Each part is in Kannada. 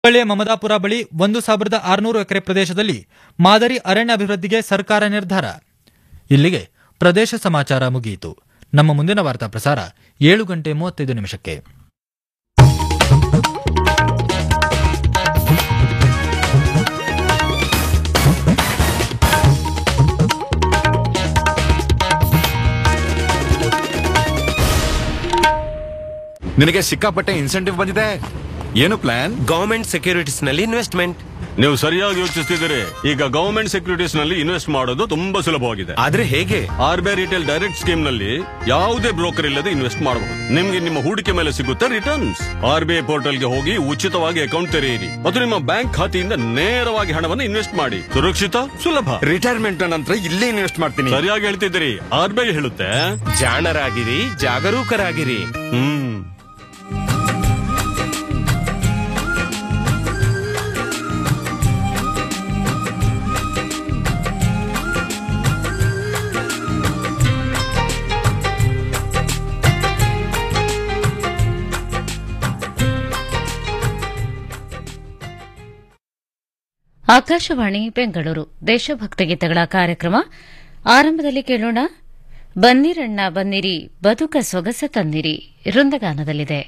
ಹುಬ್ಬಳ್ಳಿಯ ಮಮದಾಪುರ ಬಳಿ ಒಂದು ಸಾವಿರದ ಆರುನೂರು ಎಕರೆ ಪ್ರದೇಶದಲ್ಲಿ ಮಾದರಿ ಅರಣ್ಯ ಅಭಿವೃದ್ಧಿಗೆ ಸರ್ಕಾರ ನಿರ್ಧಾರ ಇಲ್ಲಿಗೆ ಪ್ರದೇಶ ಸಮಾಚಾರ ಮುಗಿಯಿತು ನಮ್ಮ ಮುಂದಿನ ವಾರ್ತಾ ಪ್ರಸಾರ ಏಳು ಗಂಟೆ ಮೂವತ್ತೈದು ನಿಮಿಷಕ್ಕೆ ನಿನಗೆ ಸಿಕ್ಕಾಪಟ್ಟೆ ಇನ್ಸೆಂಟಿವ್ ಬಂದಿದೆ ಏನು ಪ್ಲಾನ್ ಗವರ್ಮೆಂಟ್ ಸೆಕ್ಯೂರಿಟೀಸ್ ನಲ್ಲಿ ಇನ್ವೆಸ್ಟ್ಮೆಂಟ್ ನೀವು ಸರಿಯಾಗಿ ಯೋಚಿಸ್ತಿದ್ದೀರಿ ಈಗ ಗವರ್ಮೆಂಟ್ ಸೆಕ್ಯೂರಿಟೀಸ್ ನಲ್ಲಿ ಇನ್ವೆಸ್ಟ್ ಮಾಡೋದು ತುಂಬಾ ಸುಲಭವಾಗಿದೆ ಆದ್ರೆ ಹೇಗೆ R B I retail direct scheme ನಲ್ಲಿ ಯಾವುದೇ ಬ್ರೋಕರ್ ಇಲ್ಲದೆ ಇನ್ವೆಸ್ಟ್ ಮಾಡಬಹುದು ನಿಮ್ಗೆ ನಿಮ್ಮ ಹೂಡಿಕೆ ಮೇಲೆ ಸಿಗುತ್ತೆ returns R B I portal ಗೆ ಹೋಗಿ ಉಚಿತವಾಗಿ ಅಕೌಂಟ್ ತೆರೆಯಿರಿ ಮತ್ತು ನಿಮ್ಮ ಬ್ಯಾಂಕ್ ಖಾತೆಯಿಂದ ನೇರವಾಗಿ ಹಣವನ್ನು ಇನ್ವೆಸ್ಟ್ ಮಾಡಿ ಸುರಕ್ಷಿತ ಸುಲಭ ರಿಟೈರ್ಮೆಂಟ್ ನಂತರ ಇಲ್ಲೇ ಇನ್ವೆಸ್ಟ್ ಮಾಡ್ತೀನಿ ಸರಿಯಾಗಿ ಹೇಳ್ತಿದ್ದೀರಿ ಆರ್ ಬಿ ಐ ಹೇಳುತ್ತೆ ಜಾಣರಾಗಿರಿ ಜಾಗರೂಕರಾಗಿರಿ ಹ್ಮ್ ಆಕಾಶವಾಣಿ ಬೆಂಗಳೂರು ದೇಶಭಕ್ತಿ ಗೀತೆಗಳ ಕಾರ್ಯಕ್ರಮ ಆರಂಭದಲ್ಲಿ ಕೇಳೋಣ ಬನ್ನಿರಣ್ಣ ಬನ್ನಿರಿ ಬದುಕ ಸೊಗಸ ತನ್ನಿರಿ ವೃಂದಗಾನದಲ್ಲಿದೆ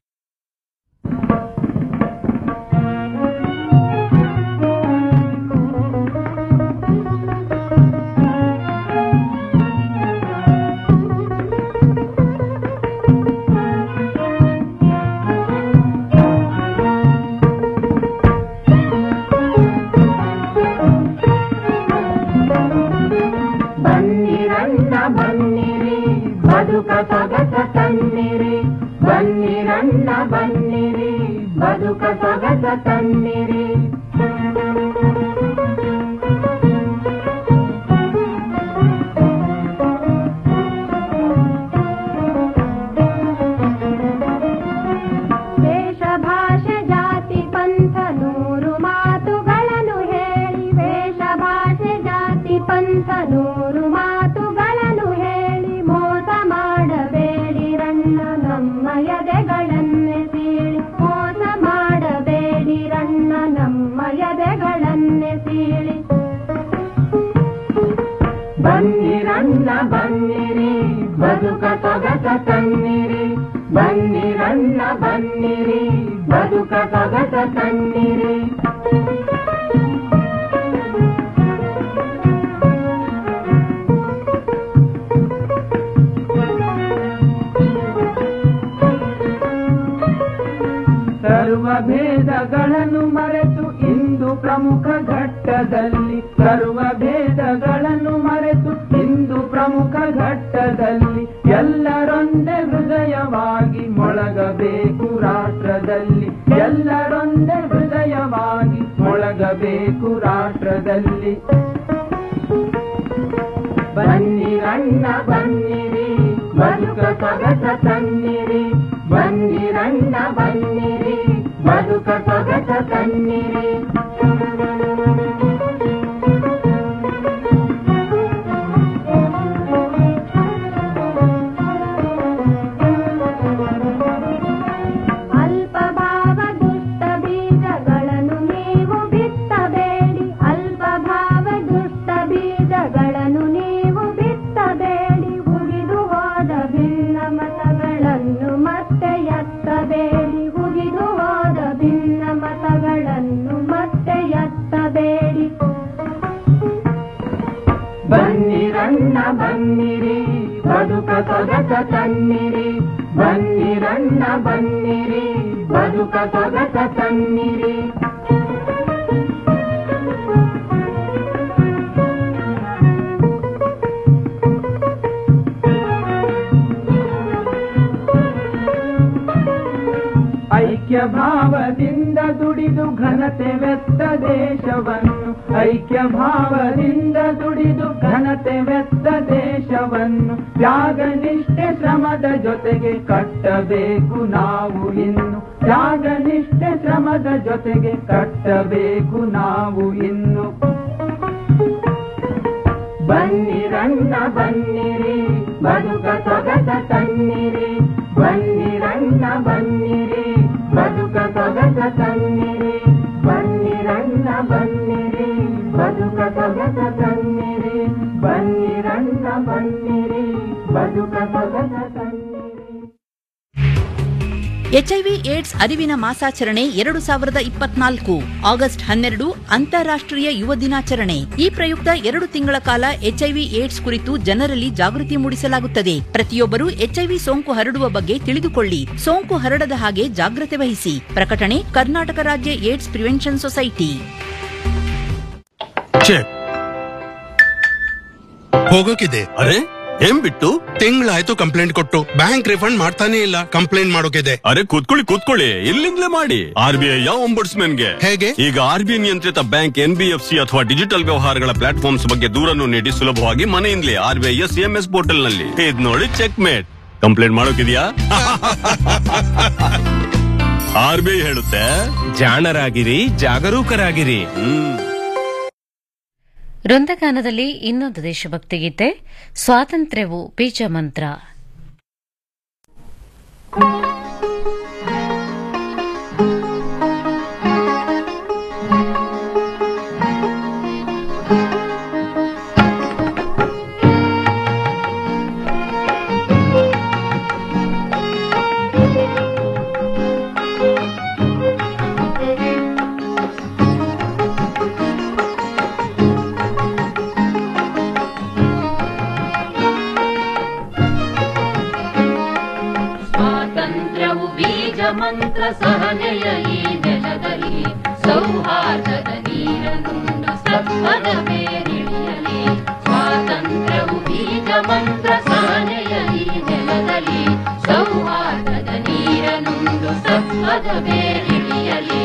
ಬನ್ನಿರಣ್ಣ ಬನ್ನಿರಿ ಬದುಕ ಸೊಗಸ ತನ್ನಿರಿ ಬನ್ನಿರಣ್ಣ ಬನ್ನಿರಿ ಬದುಕ ಸೊಗಸ ತನ್ನಿರಿ ವೇಷ ಭಾಷೆ ಜಾತಿ ಪಂಥ ನೂರು ಮಾತುಗಳನ್ನು ಹೇಳಿ ವೇಷ ಭಾಷೆ ಜಾತಿ ಪಂಥ ನೂರು ಮಾತುಗಳನ್ನು ಹೇಳಿ ಮೋಸ ಮಾಡಬೇಡಿರಣ್ಣ ನಮ್ಮ ಎದೆಗಳನ್ನೇ ಸೀಳಿ ಮೋಸ ಮಾಡಬೇಡಿರಣ್ಣ ನಮ್ಮ ಎದೆಗಳನ್ನೇ ಸೀಳಿ ಬನ್ನಿರಣ್ಣ ಬನ್ನಿರಿ ಬದುಕ ಸೊಗಸ ತನ್ನಿರಿ ಬನ್ನಿರಣ್ಣ ಬನ್ನಿರಿ ಬದುಕ ಸೊಗಸ ತನ್ನಿರಿ ಸರ್ವ ಭೇದಗಳನ್ನು ಮರೆತು ಇಂದು ಪ್ರಮುಖ ಘಟ್ಟದಲ್ಲಿ ಸರ್ವ ಭೇದಗಳನ್ನು ಮರೆತು ಇಂದು ಪ್ರಮುಖ ಘಟ್ಟದಲ್ಲಿ ಎಲ್ಲರೊಂದೇ ಹೃದಯವಾಗಿ ಮೊಳಗಬೇಕು ರಾಷ್ಟ್ರದಲ್ಲಿ ಎಲ್ಲರೊಂದೇ ಹೃದಯವಾಗಿ ಮೊಳಗಬೇಕು ರಾಷ್ಟ್ರದಲ್ಲಿ ಬನ್ನಿರಣ್ಣ ಬನ್ನಿರಿ ಬದುಕ ಸೊಗಸ ತನ್ನಿರಿ ಬನ್ನಿರಣ್ಣ ಬನ್ನಿರಿ ಬದುಕ ಸೊಗಸ ತನ್ನಿರಿ ಅಲ್ಪ ಭಾವ ದುಷ್ಟ ಬೀಜಗಳನ್ನು ನೀವು ಬಿತ್ತಬೇಡಿ ಅಲ್ಪ ಭಾವ ದುಷ್ಟ ಬೀಜಗಳನ್ನು ನೀವು ಬಿತ್ತಬೇಡಿ ಹುಗಿದು ಹೋದ ಭಿನ್ನ ಮತಗಳನ್ನು ಮತ್ತೆ ಎತ್ತಬೇಡಿ ಹುಗಿದು ಹೋದ ಭಿನ್ನ ಮತಗಳನ್ನು ಮತ್ತೆ ಎತ್ತಬೇಡಿ ಬನ್ನಿರಣ್ಣ ಬನ್ನಿರಿ ಬದುಕ ಸೊಗಸ ತನ್ನಿರಿ ಬನ್ನಿರಣ್ಣ ಬನ್ನಿರಿ ಬದುಕ ಸೊಗಸ ತನ್ನಿರಿ ಐಕ್ಯ ಭಾವದಿಂದ ದುಡಿದು ಘನತೆ ವೆತ್ತ ದೇಶವನ್ನು ಐಕ್ಯ ಭಾವದಿಂದ ದುಡಿದು ಘನತೆ ವೆತ್ತ ದೇಶವನ್ನು ತ್ಯಾಗನಿಷ್ಠೆ ಶ್ರಮದ ಜೊತೆಗೆ ಕಟ್ಟಬೇಕು ನಾವು ಇನ್ನು ತ್ಯಾಗನಿಷ್ಠೆ ಶ್ರಮದ ಜೊತೆಗೆ ಕಟ್ಟಬೇಕು ನಾವು ಇನ್ನು ಬನ್ನಿರಣ್ಣ ಬನ್ನಿರಿ ಬದುಕ ಸೊಗಸ ತನ್ನಿರಿ ಬನ್ನಿರಣ್ಣ ಬನ್ನಿರಿ ಬದುಕ ಸೊಗಸ ತನ್ನಿರಿ ಸೊಗಸ ತನ್ನಿರಿ ಎಚ್ಐವಿ ಏಡ್ಸ್ ಅರಿವಿನ ಮಾಸಾಚರಣೆ ಎರಡು ಸಾವಿರದ ಇಪ್ಪತ್ನಾಲ್ಕು ಆಗಸ್ಟ್ ಹನ್ನೆರಡು ಅಂತಾರಾಷ್ಟ್ರೀಯ ಯುವ ದಿನಾಚರಣೆ ಈ ಪ್ರಯುಕ್ತ ಎರಡು ತಿಂಗಳ ಕಾಲ ಎಚ್ಐವಿ ಏಡ್ಸ್ ಕುರಿತು ಜನರಲ್ಲಿ ಜಾಗೃತಿ ಮೂಡಿಸಲಾಗುತ್ತದೆ ಪ್ರತಿಯೊಬ್ಬರು ಎಚ್ಐವಿ ಸೋಂಕು ಹರಡುವ ಬಗ್ಗೆ ತಿಳಿದುಕೊಳ್ಳಿ ಸೋಂಕು ಹರಡದ ಹಾಗೆ ಜಾಗ್ರತೆ ವಹಿಸಿ ಪ್ರಕಟಣೆ ಕರ್ನಾಟಕ ರಾಜ್ಯ ಏಡ್ಸ್ ಪ್ರಿವೆನ್ಷನ್ ಸೊಸೈಟಿ ಚೆಕ್ ಹೋಗೋಕಿದೆ ಅರೆ ಏನ್ ಬಿಟ್ಟು ತಿಂಗಳಾಯ್ತು ಕಂಪ್ಲೇಂಟ್ ಕೊಟ್ಟು ಬ್ಯಾಂಕ್ ರಿಫಂಡ್ ಮಾಡ್ತಾನೆ ಇಲ್ಲ ಕಂಪ್ಲೇಂಟ್ ಮಾಡೋಕಿದೆ ಅರೆ ಕೂತ್ಕೊಳ್ಳಿ ಕೂತ್ಕೊಳ್ಳಿ ಇಲ್ಲಿಂದಲೇ ಮಾಡಿ ಆರ್ ಬಿ ಐ ಗೆ ಹೇಗೆ? ಈಗ ಆರ್ ಬಿ ಐ ನಿಯಂತ್ರಿತ bank N B F C ಅಥವಾ ಡಿಜಿಟಲ್ ವ್ಯವಹಾರಗಳ ಪ್ಲಾಟ್ಫಾರ್ಮ್ಸ್ ಬಗ್ಗೆ ದೂರನ್ನು ನೀಡಿ ಸುಲಭವಾಗಿ ಮನೆಯಿಂದಲೇ R B I S M S portal ನಲ್ಲಿ ಇದ್ ನೋಡಿ ಚೆಕ್ ಮೇಟ್ ಕಂಪ್ಲೇಂಟ್ ಮಾಡೋಕಿದ್ಯಾ ಆರ್ ಬಿ ಐ ಹೇಳುತ್ತೆ ಜಾಣರಾಗಿರಿ ಜಾಗರೂಕರಾಗಿರಿ ಹ್ಮ್ ವೃಂದಗಾನದಲ್ಲಿ ಇನ್ನೊಂದು ದೇಶಭಕ್ತಿ ಗೀತೆ ಸ್ವಾತಂತ್ರ್ಯವು ಬೀಜ ಮಂತ್ರ ಸ್ವಾತಂತ್ರ್ಯವು ಬೀಜ ಮಂತ್ರ ಸಹನೆಯ ಈ ನೆಲದಲ್ಲಿ ಸೌಹಾರ್ದದ ನೀರನುಂಡು ಸತ್ವದ ಬೇರಿಳಿಯಲಿ ಸ್ವಾತಂತ್ರ್ಯವು ಬೀಜ ಮಂತ್ರ ಸಹನೆಯ ಈ ನೆಲದಲ್ಲಿ ಸೌಹಾರ್ದದ ನೀರನುಂಡು ಸತ್ವದ ಬೇರಿಳಿಯಲಿ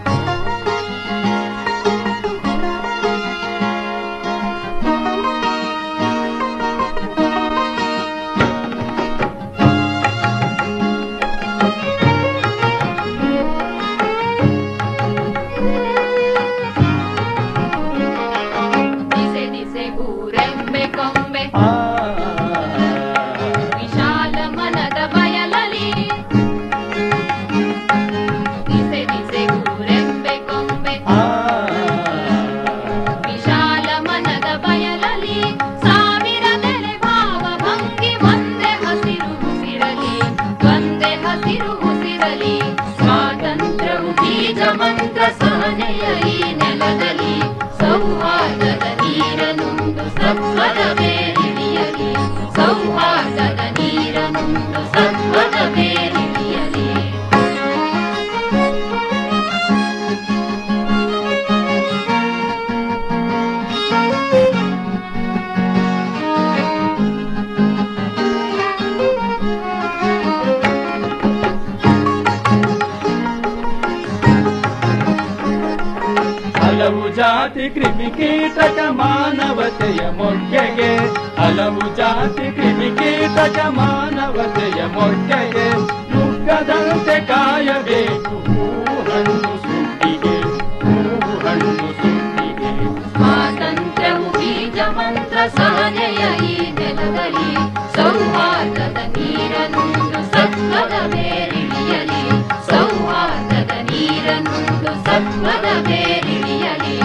ದಿಸೆ ದಿಸೆಗೂ ರೆಂಬೆ ಕೊಂಬೆ ವಿಶಾಲ ಮನದ ಬಯಲಲಿ ದಿಸೆ ದಿಸೆಗೂ ರೆಂಬೆ ಕೊಂಬೆ ವಿಶಾಲ ಮನದ ಬಯಲಲಿ ಸಾವಿರ ನೆಲೆ ಭಾವ ಭಂಗಿ ಒಂದೇ ಹಸಿರು ಉಸಿರಲಿ ಒಂದೇ ಹಸಿರು ಉಸಿರಲಿ ಸ್ವಾತಂತ್ರ್ಯವು ಬೀಜ ಮಂತ್ರ ಸಹನೆಯ ಈ ನೆಲದಲ್ಲಿ ಸೌಹಾರ್ದದ ನೀರನುಂಡು ಸತ್ವದ ಬೇರಿಳಿಯಲಿ ಸೌಹಾರ್ದದ ನೀರನುಂಡು ಸತ್ವದ ಬೇರಿಳಿಯಲಿ ಹಲವು ಜಾತಿ ಕ್ರಿಮಿಕೀಟಕ ಮಾನವತೆಯ ಮೊಗ್ಗೆಗೆ ಹಲವು ಜಾತಿ ಕ್ರಿಮಿಕೀಟಕ ಮಾನವತೆಯ ಮೊಗ್ಗೆಗೆ ನುಗ್ಗದಂತೆ ಕಾಯಬೇಕು ಹಣ್ಣು ಸುಟ್ಟಿಗೆ ಹಣ್ಣು ಸುಟ್ಟಿಗೆ ಸ್ವಾತಂತ್ರ್ಯವು ಬೀಜ ಮಂತ್ರ ಸಹನೆಯ ಈ ನೆಲದಲ್ಲಿ ಸೌಹಾರ್ದದ ನೀರನುಂಡು ಸತ್ವದ ಬೇರಿಳಿಯಲಿ ಸೌಹಾರ್ದದ ನೀರನುಂಡು ಸತ್ವದ ಬೇರಿಳಿಯಲಿ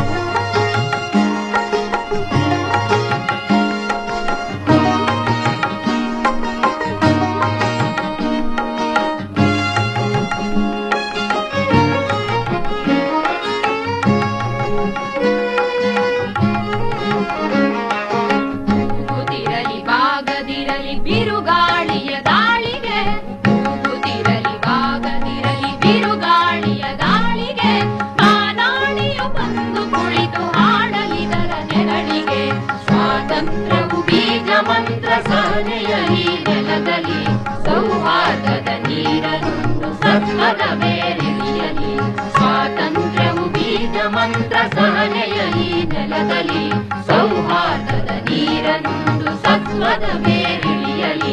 ಕೂಗುತ್ತಿರಲಿ ಬಾಗದಿರಲಿ ಬಿರುಗಾಳಿಯ ದಾಳಿಗೆ ಕೂಗುತ್ತಿರಲಿ ಬಾಗದಿರಲಿ ಬಿರುಗಾಳಿಯ ದಾಳಿಗೆ ಆನಾಳಿಯು ಬಂದು ಕುಳಿತು ಹಾಡಲಿದರ ನೆರಳಿಗೆ ಸ್ವಾತಂತ್ರ್ಯವು ಬೀಜ ಮಂತ್ರ ಸಹನೆಯ ಈ ನೆಲದಲ್ಲಿ ಸೌಹಾರ್ದದ ನೀರನುಂಡು ಸತ್ವದ ಬೇರಿಳಿಯಲಿ ಸ್ವಾತಂತ್ರ್ಯವು ಬೀಜ ಮಂತ್ರ ಸಹನೆಯ ಈ ನೆಲದಲ್ಲಿ ಸೌಹಾರ್ದದ ನೀರನುಂಡು ಸತ್ವದ ಬೇರಿಳಿಯಲಿ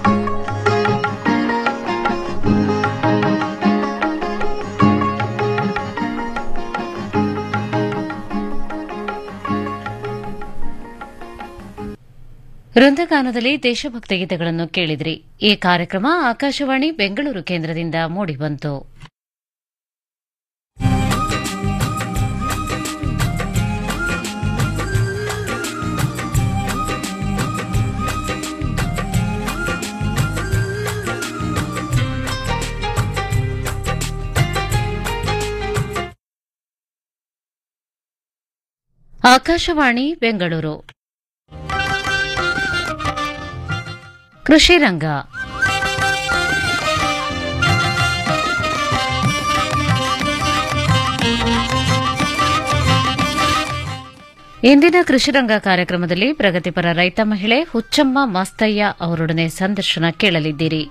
ವೃಂದಗಾನದಲ್ಲಿ ದೇಶಭಕ್ತಿ ಗೀತೆಗಳನ್ನು ಕೇಳಿದ್ರಿ ಈ ಕಾರ್ಯಕ್ರಮ ಆಕಾಶವಾಣಿ ಬೆಂಗಳೂರು ಕೇಂದ್ರದಿಂದ ಮೂಡಿಬಂತು ಆಕಾಶವಾಣಿ ಬೆಂಗಳೂರು ಕೃಷಿ ರಂಗ ಇಂದಿನ ಕೃಷಿರಂಗ ಕಾರ್ಯಕ್ರಮದಲ್ಲಿ ಪ್ರಗತಿಪರ ರೈತ ಮಹಿಳೆ ಹುಚ್ಚಮ್ಮ ಮಾಸ್ತಯ್ಯ ಅವರೊಡನೆ ಸಂದರ್ಶನ ಕೇಳಲಿದ್ದೀರಿ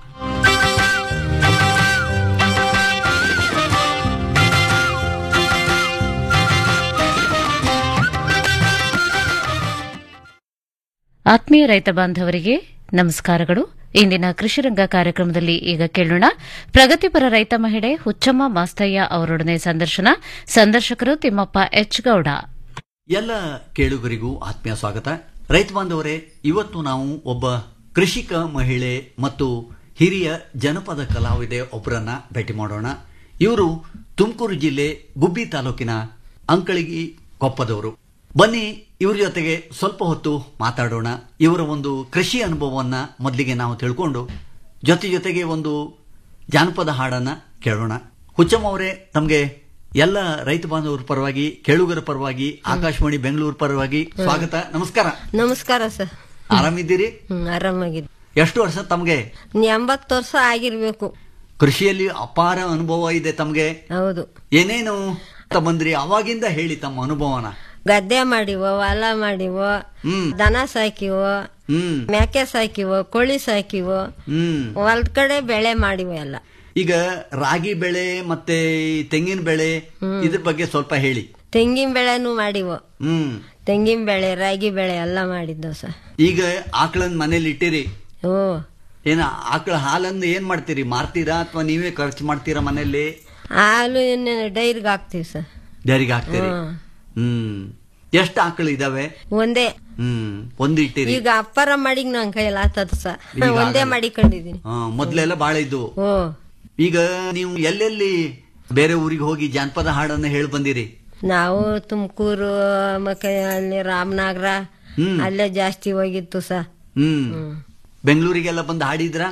ಆತ್ಮೀಯ ರೈತ ಬಾಂಧವರಿಗೆ ನಮಸ್ಕಾರಗಳು ಇಂದಿನ ಕೃಷಿರಂಗ ಕಾರ್ಯಕ್ರಮದಲ್ಲಿ ಈಗ ಕೇಳೋಣ ಪ್ರಗತಿಪರ ರೈತ ಮಹಿಳೆ ಹುಚ್ಚಮ್ಮ ಮಾಸ್ತಯ್ಯ ಅವರೊಡನೆ ಸಂದರ್ಶನ ಸಂದರ್ಶಕರು ತಿಮ್ಮಪ್ಪ ಎಚ್ ಗೌಡ ಎಲ್ಲ ಕೇಳುಗರಿಗೂ ಆತ್ಮೀಯ ಸ್ವಾಗತ ರೈತ ಬಾಂಧವರೇ ಇವತ್ತು ನಾವು ಒಬ್ಬ ಕೃಷಿಕ ಮಹಿಳೆ ಮತ್ತು ಹಿರಿಯ ಜನಪದ ಕಲಾವಿದೆ ಒಬ್ಬರನ್ನ ಭೇಟಿ ಮಾಡೋಣ ಇವರು ತುಮಕೂರು ಜಿಲ್ಲೆ ಗುಬ್ಬಿ ತಾಲೂಕಿನ ಅಂಕಳಿಗಿ ಕೊಪ್ಪದವರು ಬನ್ನಿ ಇವ್ರ ಜೊತೆಗೆ ಸ್ವಲ್ಪ ಹೊತ್ತು ಮಾತಾಡೋಣ ಇವರ ಒಂದು ಕೃಷಿ ಅನುಭವವನ್ನ ಮೊದಲಿಗೆ ನಾವು ತಿಳ್ಕೊಂಡು ಜೊತೆ ಜೊತೆಗೆ ಒಂದು ಜಾನಪದ ಹಾಡನ್ನ ಕೇಳೋಣ ಹುಚ್ಚಮ್ಮ ಅವರೇ ತಮಗೆ ಎಲ್ಲ ರೈತ ಬಾಂಧವರ ಪರವಾಗಿ ಕೇಳುಗರ ಪರವಾಗಿ ಆಕಾಶವಾಣಿ ಬೆಂಗಳೂರು ಪರವಾಗಿ ಸ್ವಾಗತ ನಮಸ್ಕಾರ ನಮಸ್ಕಾರ ಸರ್ ಆರಾಮಿದ್ದೀರಿ ಹ್ಮ್ ಆರಾಮಾಗಿದೆ ಎಷ್ಟು ವರ್ಷ ತಮಗೆ ಎಂಬತ್ತು ವರ್ಷ ಆಗಿರ್ಬೇಕು ಕೃಷಿಯಲ್ಲಿ ಅಪಾರ ಅನುಭವ ಇದೆ ತಮಗೆ ಹೌದು ಏನೇನು ಅಂತ ಬಂದ್ರಿ ಅವಾಗಿಂದ ಹೇಳಿ ತಮ್ಮ ಅನುಭವನ ಗದ್ದೆ ಮಾಡಿವೋ ಹೊಲ ಮಾಡಿವೋ ಹ್ಮ್ ದನ ಸಾಕಿವೋ ಹ್ಮ್ ಮೇಕೆ ಸಾಕಿವೋ ಕೋಳಿ ಸಾಕಿವೋ ಹ್ಮ್ ಹೊಲದ ಕಡೆ ಬೆಳೆ ಮಾಡಿವೋ ಎಲ್ಲ ಈಗ ರಾಗಿ ಬೆಳೆ ಮತ್ತೆ ಈ ತೆಂಗಿನ ಬೆಳೆ ಇದ್ರ ಬಗ್ಗೆ ಸ್ವಲ್ಪ ಹೇಳಿ ತೆಂಗಿನ ಬೆಳೆನೂ ಮಾಡಿವೋ ಹ್ಮ್ ತೆಂಗಿನ ಬೆಳೆ ರಾಗಿ ಬೆಳೆ ಎಲ್ಲ ಮಾಡಿದ್ದೋ ಸರ್ ಈಗ ಆಕಳನ್ ಮನೇಲಿ ಇಟ್ಟಿರಿ ಓ ಏನ ಆಕಳ ಹಾಲನ್ನು ಏನ್ ಮಾಡ್ತೀರಿ ಮಾರ್ತೀರಾ ಅಥವಾ ನೀವೇ ಖರ್ಚು ಮಾಡ್ತೀರಾ ಮನೆಯಲ್ಲಿ ಹಾಲು ಇನ್ನು ಡೈರಿಗೆ ಹಾಕ್ತಿವಿ ಸರ್ ಡೈರಿಗೆ ಹಾಕ್ತೀರಿ ಹ್ಮ್. ಹ್ಮ್ ಎಷ್ಟು ಆಕಳು ಇದಾವೆ ಒಂದೇ ಹ್ಮ್ ಒಂದು ಇಟ್ಟಿರಿ ಈಗ ಅಪ್ಪರ ಮಾಡಿಗ್ ನನ್ ಕೈಯಲ್ಲಿ ಆತದ ಸರ್ ಈಗ ಒಂದೇ ಆಗಲ್ಲ. ಮಾಡಿಕೊಂಡಿದೀನಿ ಹಾ, ಮೊದ್ಲೆಲ್ಲ ಬಾಳ ಇದ್ವು ಓ ಈಗ ನೀವು ಎಲ್ಲೆಲ್ಲಿ ಬೇರೆ ಊರಿಗೆ ಹೋಗಿ ಜಾನಪದ ಹಾಡನ್ನ ಹೇಳಿ ಬಂದಿರಿ ನಾವು ತುಮಕೂರು ಮತ್ತೆ ಅಲ್ಲಿ ರಾಮನಗರ ಹ್ಮ್. ಅಲ್ಲೇ ಜಾಸ್ತಿ ಹೋಗಿತ್ತು ಸರ್ ಹ್ಮ್ ಬೆಂಗಳೂರಿಗೆಲ್ಲ ಬಂದು ಹಾಡಿದ್ರ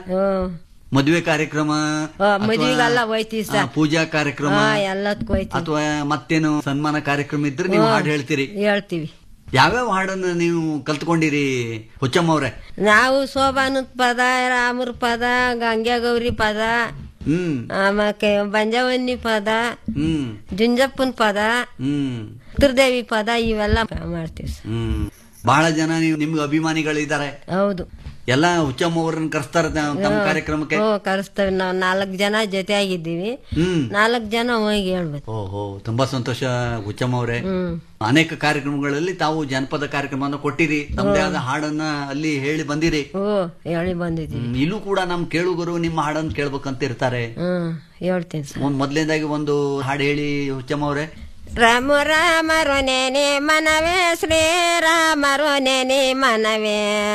ಮದುವೆ ಕಾರ್ಯಕ್ರಮ ಅಥವಾ, ಮದ್ವಿಗೆಲ್ಲ ಹೋಯ್ತೀವಿ ಆ, ಸರ್ ಪೂಜಾ ಕಾರ್ಯಕ್ರಮ ಹಾ ಎಲ್ಲದಕ್ಕೂ ಹೋಯ್ತೀವಿ ಅಥವಾ ಮತ್ತೇನು ಸನ್ಮಾನ ಕಾರ್ಯಕ್ರಮ ಇದ್ರೆ ನೀವು ಹ್ಮ್. ಹಾಡು ಹೇಳ್ತೀರಿ ಹೇಳ್ತೀವಿ ಯಾವ್ಯಾವ ಹಾಡನ್ನ ನೀವು ಕಲ್ತ್ಕೊಂಡಿರಿ ಹುಚ್ಚಮ್ಮ ಅವ್ರೆ ನಾವು ಶೋಭಾನದ ಪದ ರಾಮರ ಪದ ಗಂಗೆ ಗೌರಿ ಪದ ಹ್ಮ್ ಆಮೇಲೆ ಬಂಜವನ್ನಿ ಪದ ಹ್ಮ್ ಜುಂಜಪ್ಪನ ಪದ ಹ್ಮ್ ಉತ್ತರದೇವಿ ಪದ ಇವೆಲ್ಲ ಮಾಡ್ತೀವಿ ಸರ್ ಹ್ಮ್ ಬಹಳ ಜನ ನೀವು ನಿಮ್ಗೆ ಅಭಿಮಾನಿಗಳಿದ್ದಾರೆ ಹೌದು ಎಲ್ಲ ಹುಚ್ಚಮ್ಮ ಅವ್ರನ್ನ ಕರೆಸ್ತಾರ ತಮ್ಮ ಕಾರ್ಯಕ್ರಮಕ್ಕೆ ಓ ಕರೆಸ್ತೇವೆ ನಾವು ನಾಲ್ಕು ಜನ ಜೊತೆ ಆಗಿದ್ದೀವಿ ಹ್ಮ್ ನಾಲ್ಕು ಜನ ಹೋಗಿ ಹೇಳ್ಬೇಕು ಓಹೋ ತುಂಬಾ ಸಂತೋಷ ಹುಚ್ಚಮ್ಮ ಅವರೇ ಹ್ಮ್ ಅನೇಕ ಕಾರ್ಯಕ್ರಮಗಳಲ್ಲಿ ತಾವು ಜನಪದ ಕಾರ್ಯಕ್ರಮವನ್ನು ಕೊಟ್ಟಿರಿ ತಮ್ಮದೇ ಆದ ಹಾಡನ್ನ ಅಲ್ಲಿ ಹೇಳಿ ಬಂದಿರಿ ಓ ಹೇಳಿ ಬಂದಿದ್ದೀವಿ ಹ್ಮ್, ಇಲ್ಲೂ ಕೂಡ ನಮ್ ಕೇಳುಗರು ನಿಮ್ಮ ಹಾಡನ್ನು ಕೇಳ್ಬೇಕಂತ ಇರ್ತಾರೆ ಹ್ಮ್ ಹೇಳ್ತೀನಿ ಸರ್ ಒಂದ್ ಮೊದ್ಲೇದಾಗಿ ಒಂದು ಹಾಡು ಹೇಳಿ ಹುಚ್ಚಮ್ಮ ಅವರೇ ರಾಮ ರಾಮರು ನೆನೆ ಮನವೇ ಶ್ರೀರಾಮರು ನೆನೆ ಮನವೇ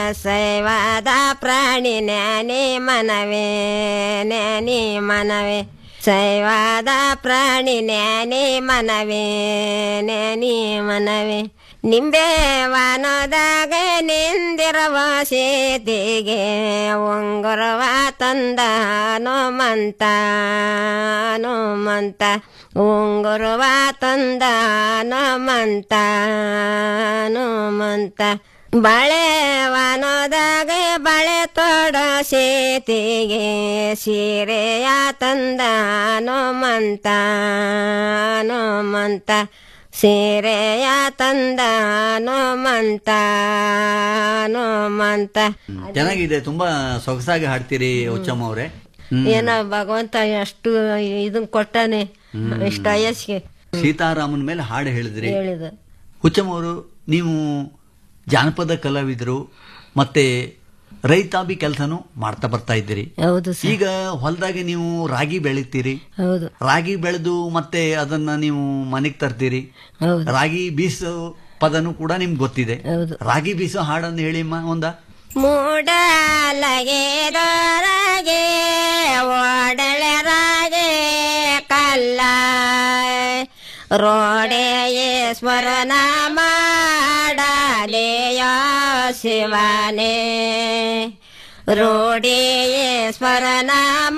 ಶೈವಾದ ಪ್ರಾಣಿ ನೆನೆ ಮನವೇ ನೆನೆ ಮನವೇ ಶೈವಾದ ಪ್ರಾಣಿ ನೆನೆ ಮನವೇ ನೆನೆ ಮನವೇ ನಿಂಬೆ ವಾನದಾಗ ನಿಂದಿರವ ಸೀತೆಗೆ ಉಂಗುರವ ತಂದ ಹನುಮಂತ ಹನುಮಂತ ಉಂಗುರವ ತಂದ ಹನುಮಂತ ಹನುಮಂತ ಬಳೆ ವಾನೋದಾಗ ಬಳೆ ತೋಡ ಸೀತೆಗೆ ಸೀರೆಯ ತಂದ ಹನುಮಂತ ಹನುಮಂತ ಸೀರೆಯ ತಂದ ಹನುಮಂತ ಹನುಮಂತ ಚೆನ್ನಾಗಿದೆ ತುಂಬಾ ಸೊಗಸಾಗಿ ಹಾಡ್ತೀರಿ ಹುಚ್ಚಮ್ಮ ಅವರೇ ಏನ ಭಗವಂತ ಎಷ್ಟು ಇದನ್ ಕೊಟ್ಟಾನೆ ಇಷ್ಟ ವಯಸ್ಸಿಗೆ ಸೀತಾರಾಮನ್ ಮೇಲೆ ಹಾಡು ಹೇಳಿದ್ರಿ ಹೇಳಿದ ಹುಚ್ಚಮ್ಮ ಅವರು ನೀವು ಜಾನಪದ ಕಲಾವಿದರು ಮತ್ತೆ ರೈತಾಬಿ ಕೆಲಸನೂ ಮಾಡ್ತಾ ಬರ್ತಾ ಇದ್ದೀರಿ ಹೌದು ಸರ್ ಈಗ ಹೊಲದಾಗೆ ನೀವು ರಾಗಿ ಬೆಳಿತೀರಿ ಹೌದು ರಾಗಿ ಬೆಳೆದು ಮತ್ತೆ ಅದನ್ನ ನೀವು ಮನೆಗೆ ತರ್ತೀರಿ ಹೌದು ರಾಗಿ ಬೀಸೋ ಪದನು ಕೂಡ ನಿಮ್ಗೆ ಗೊತ್ತಿದೆ ಹೌದು. ರಾಗಿ ಬೀಸೋ ಹಾಡನ್ನು ಹೇಳಿಮ್ಮ ಒಂದ ಮೂಡಲಗೆ ದೊರಗೆ ಓಡಳರಾಗೆ ಕಲ್ಲ ರೋಡೆಯೇಶ್ವರನ ಮಾಡಲೆಯ ಶಿವನೇ ರೋಡೆಯೇಶ್ವರನ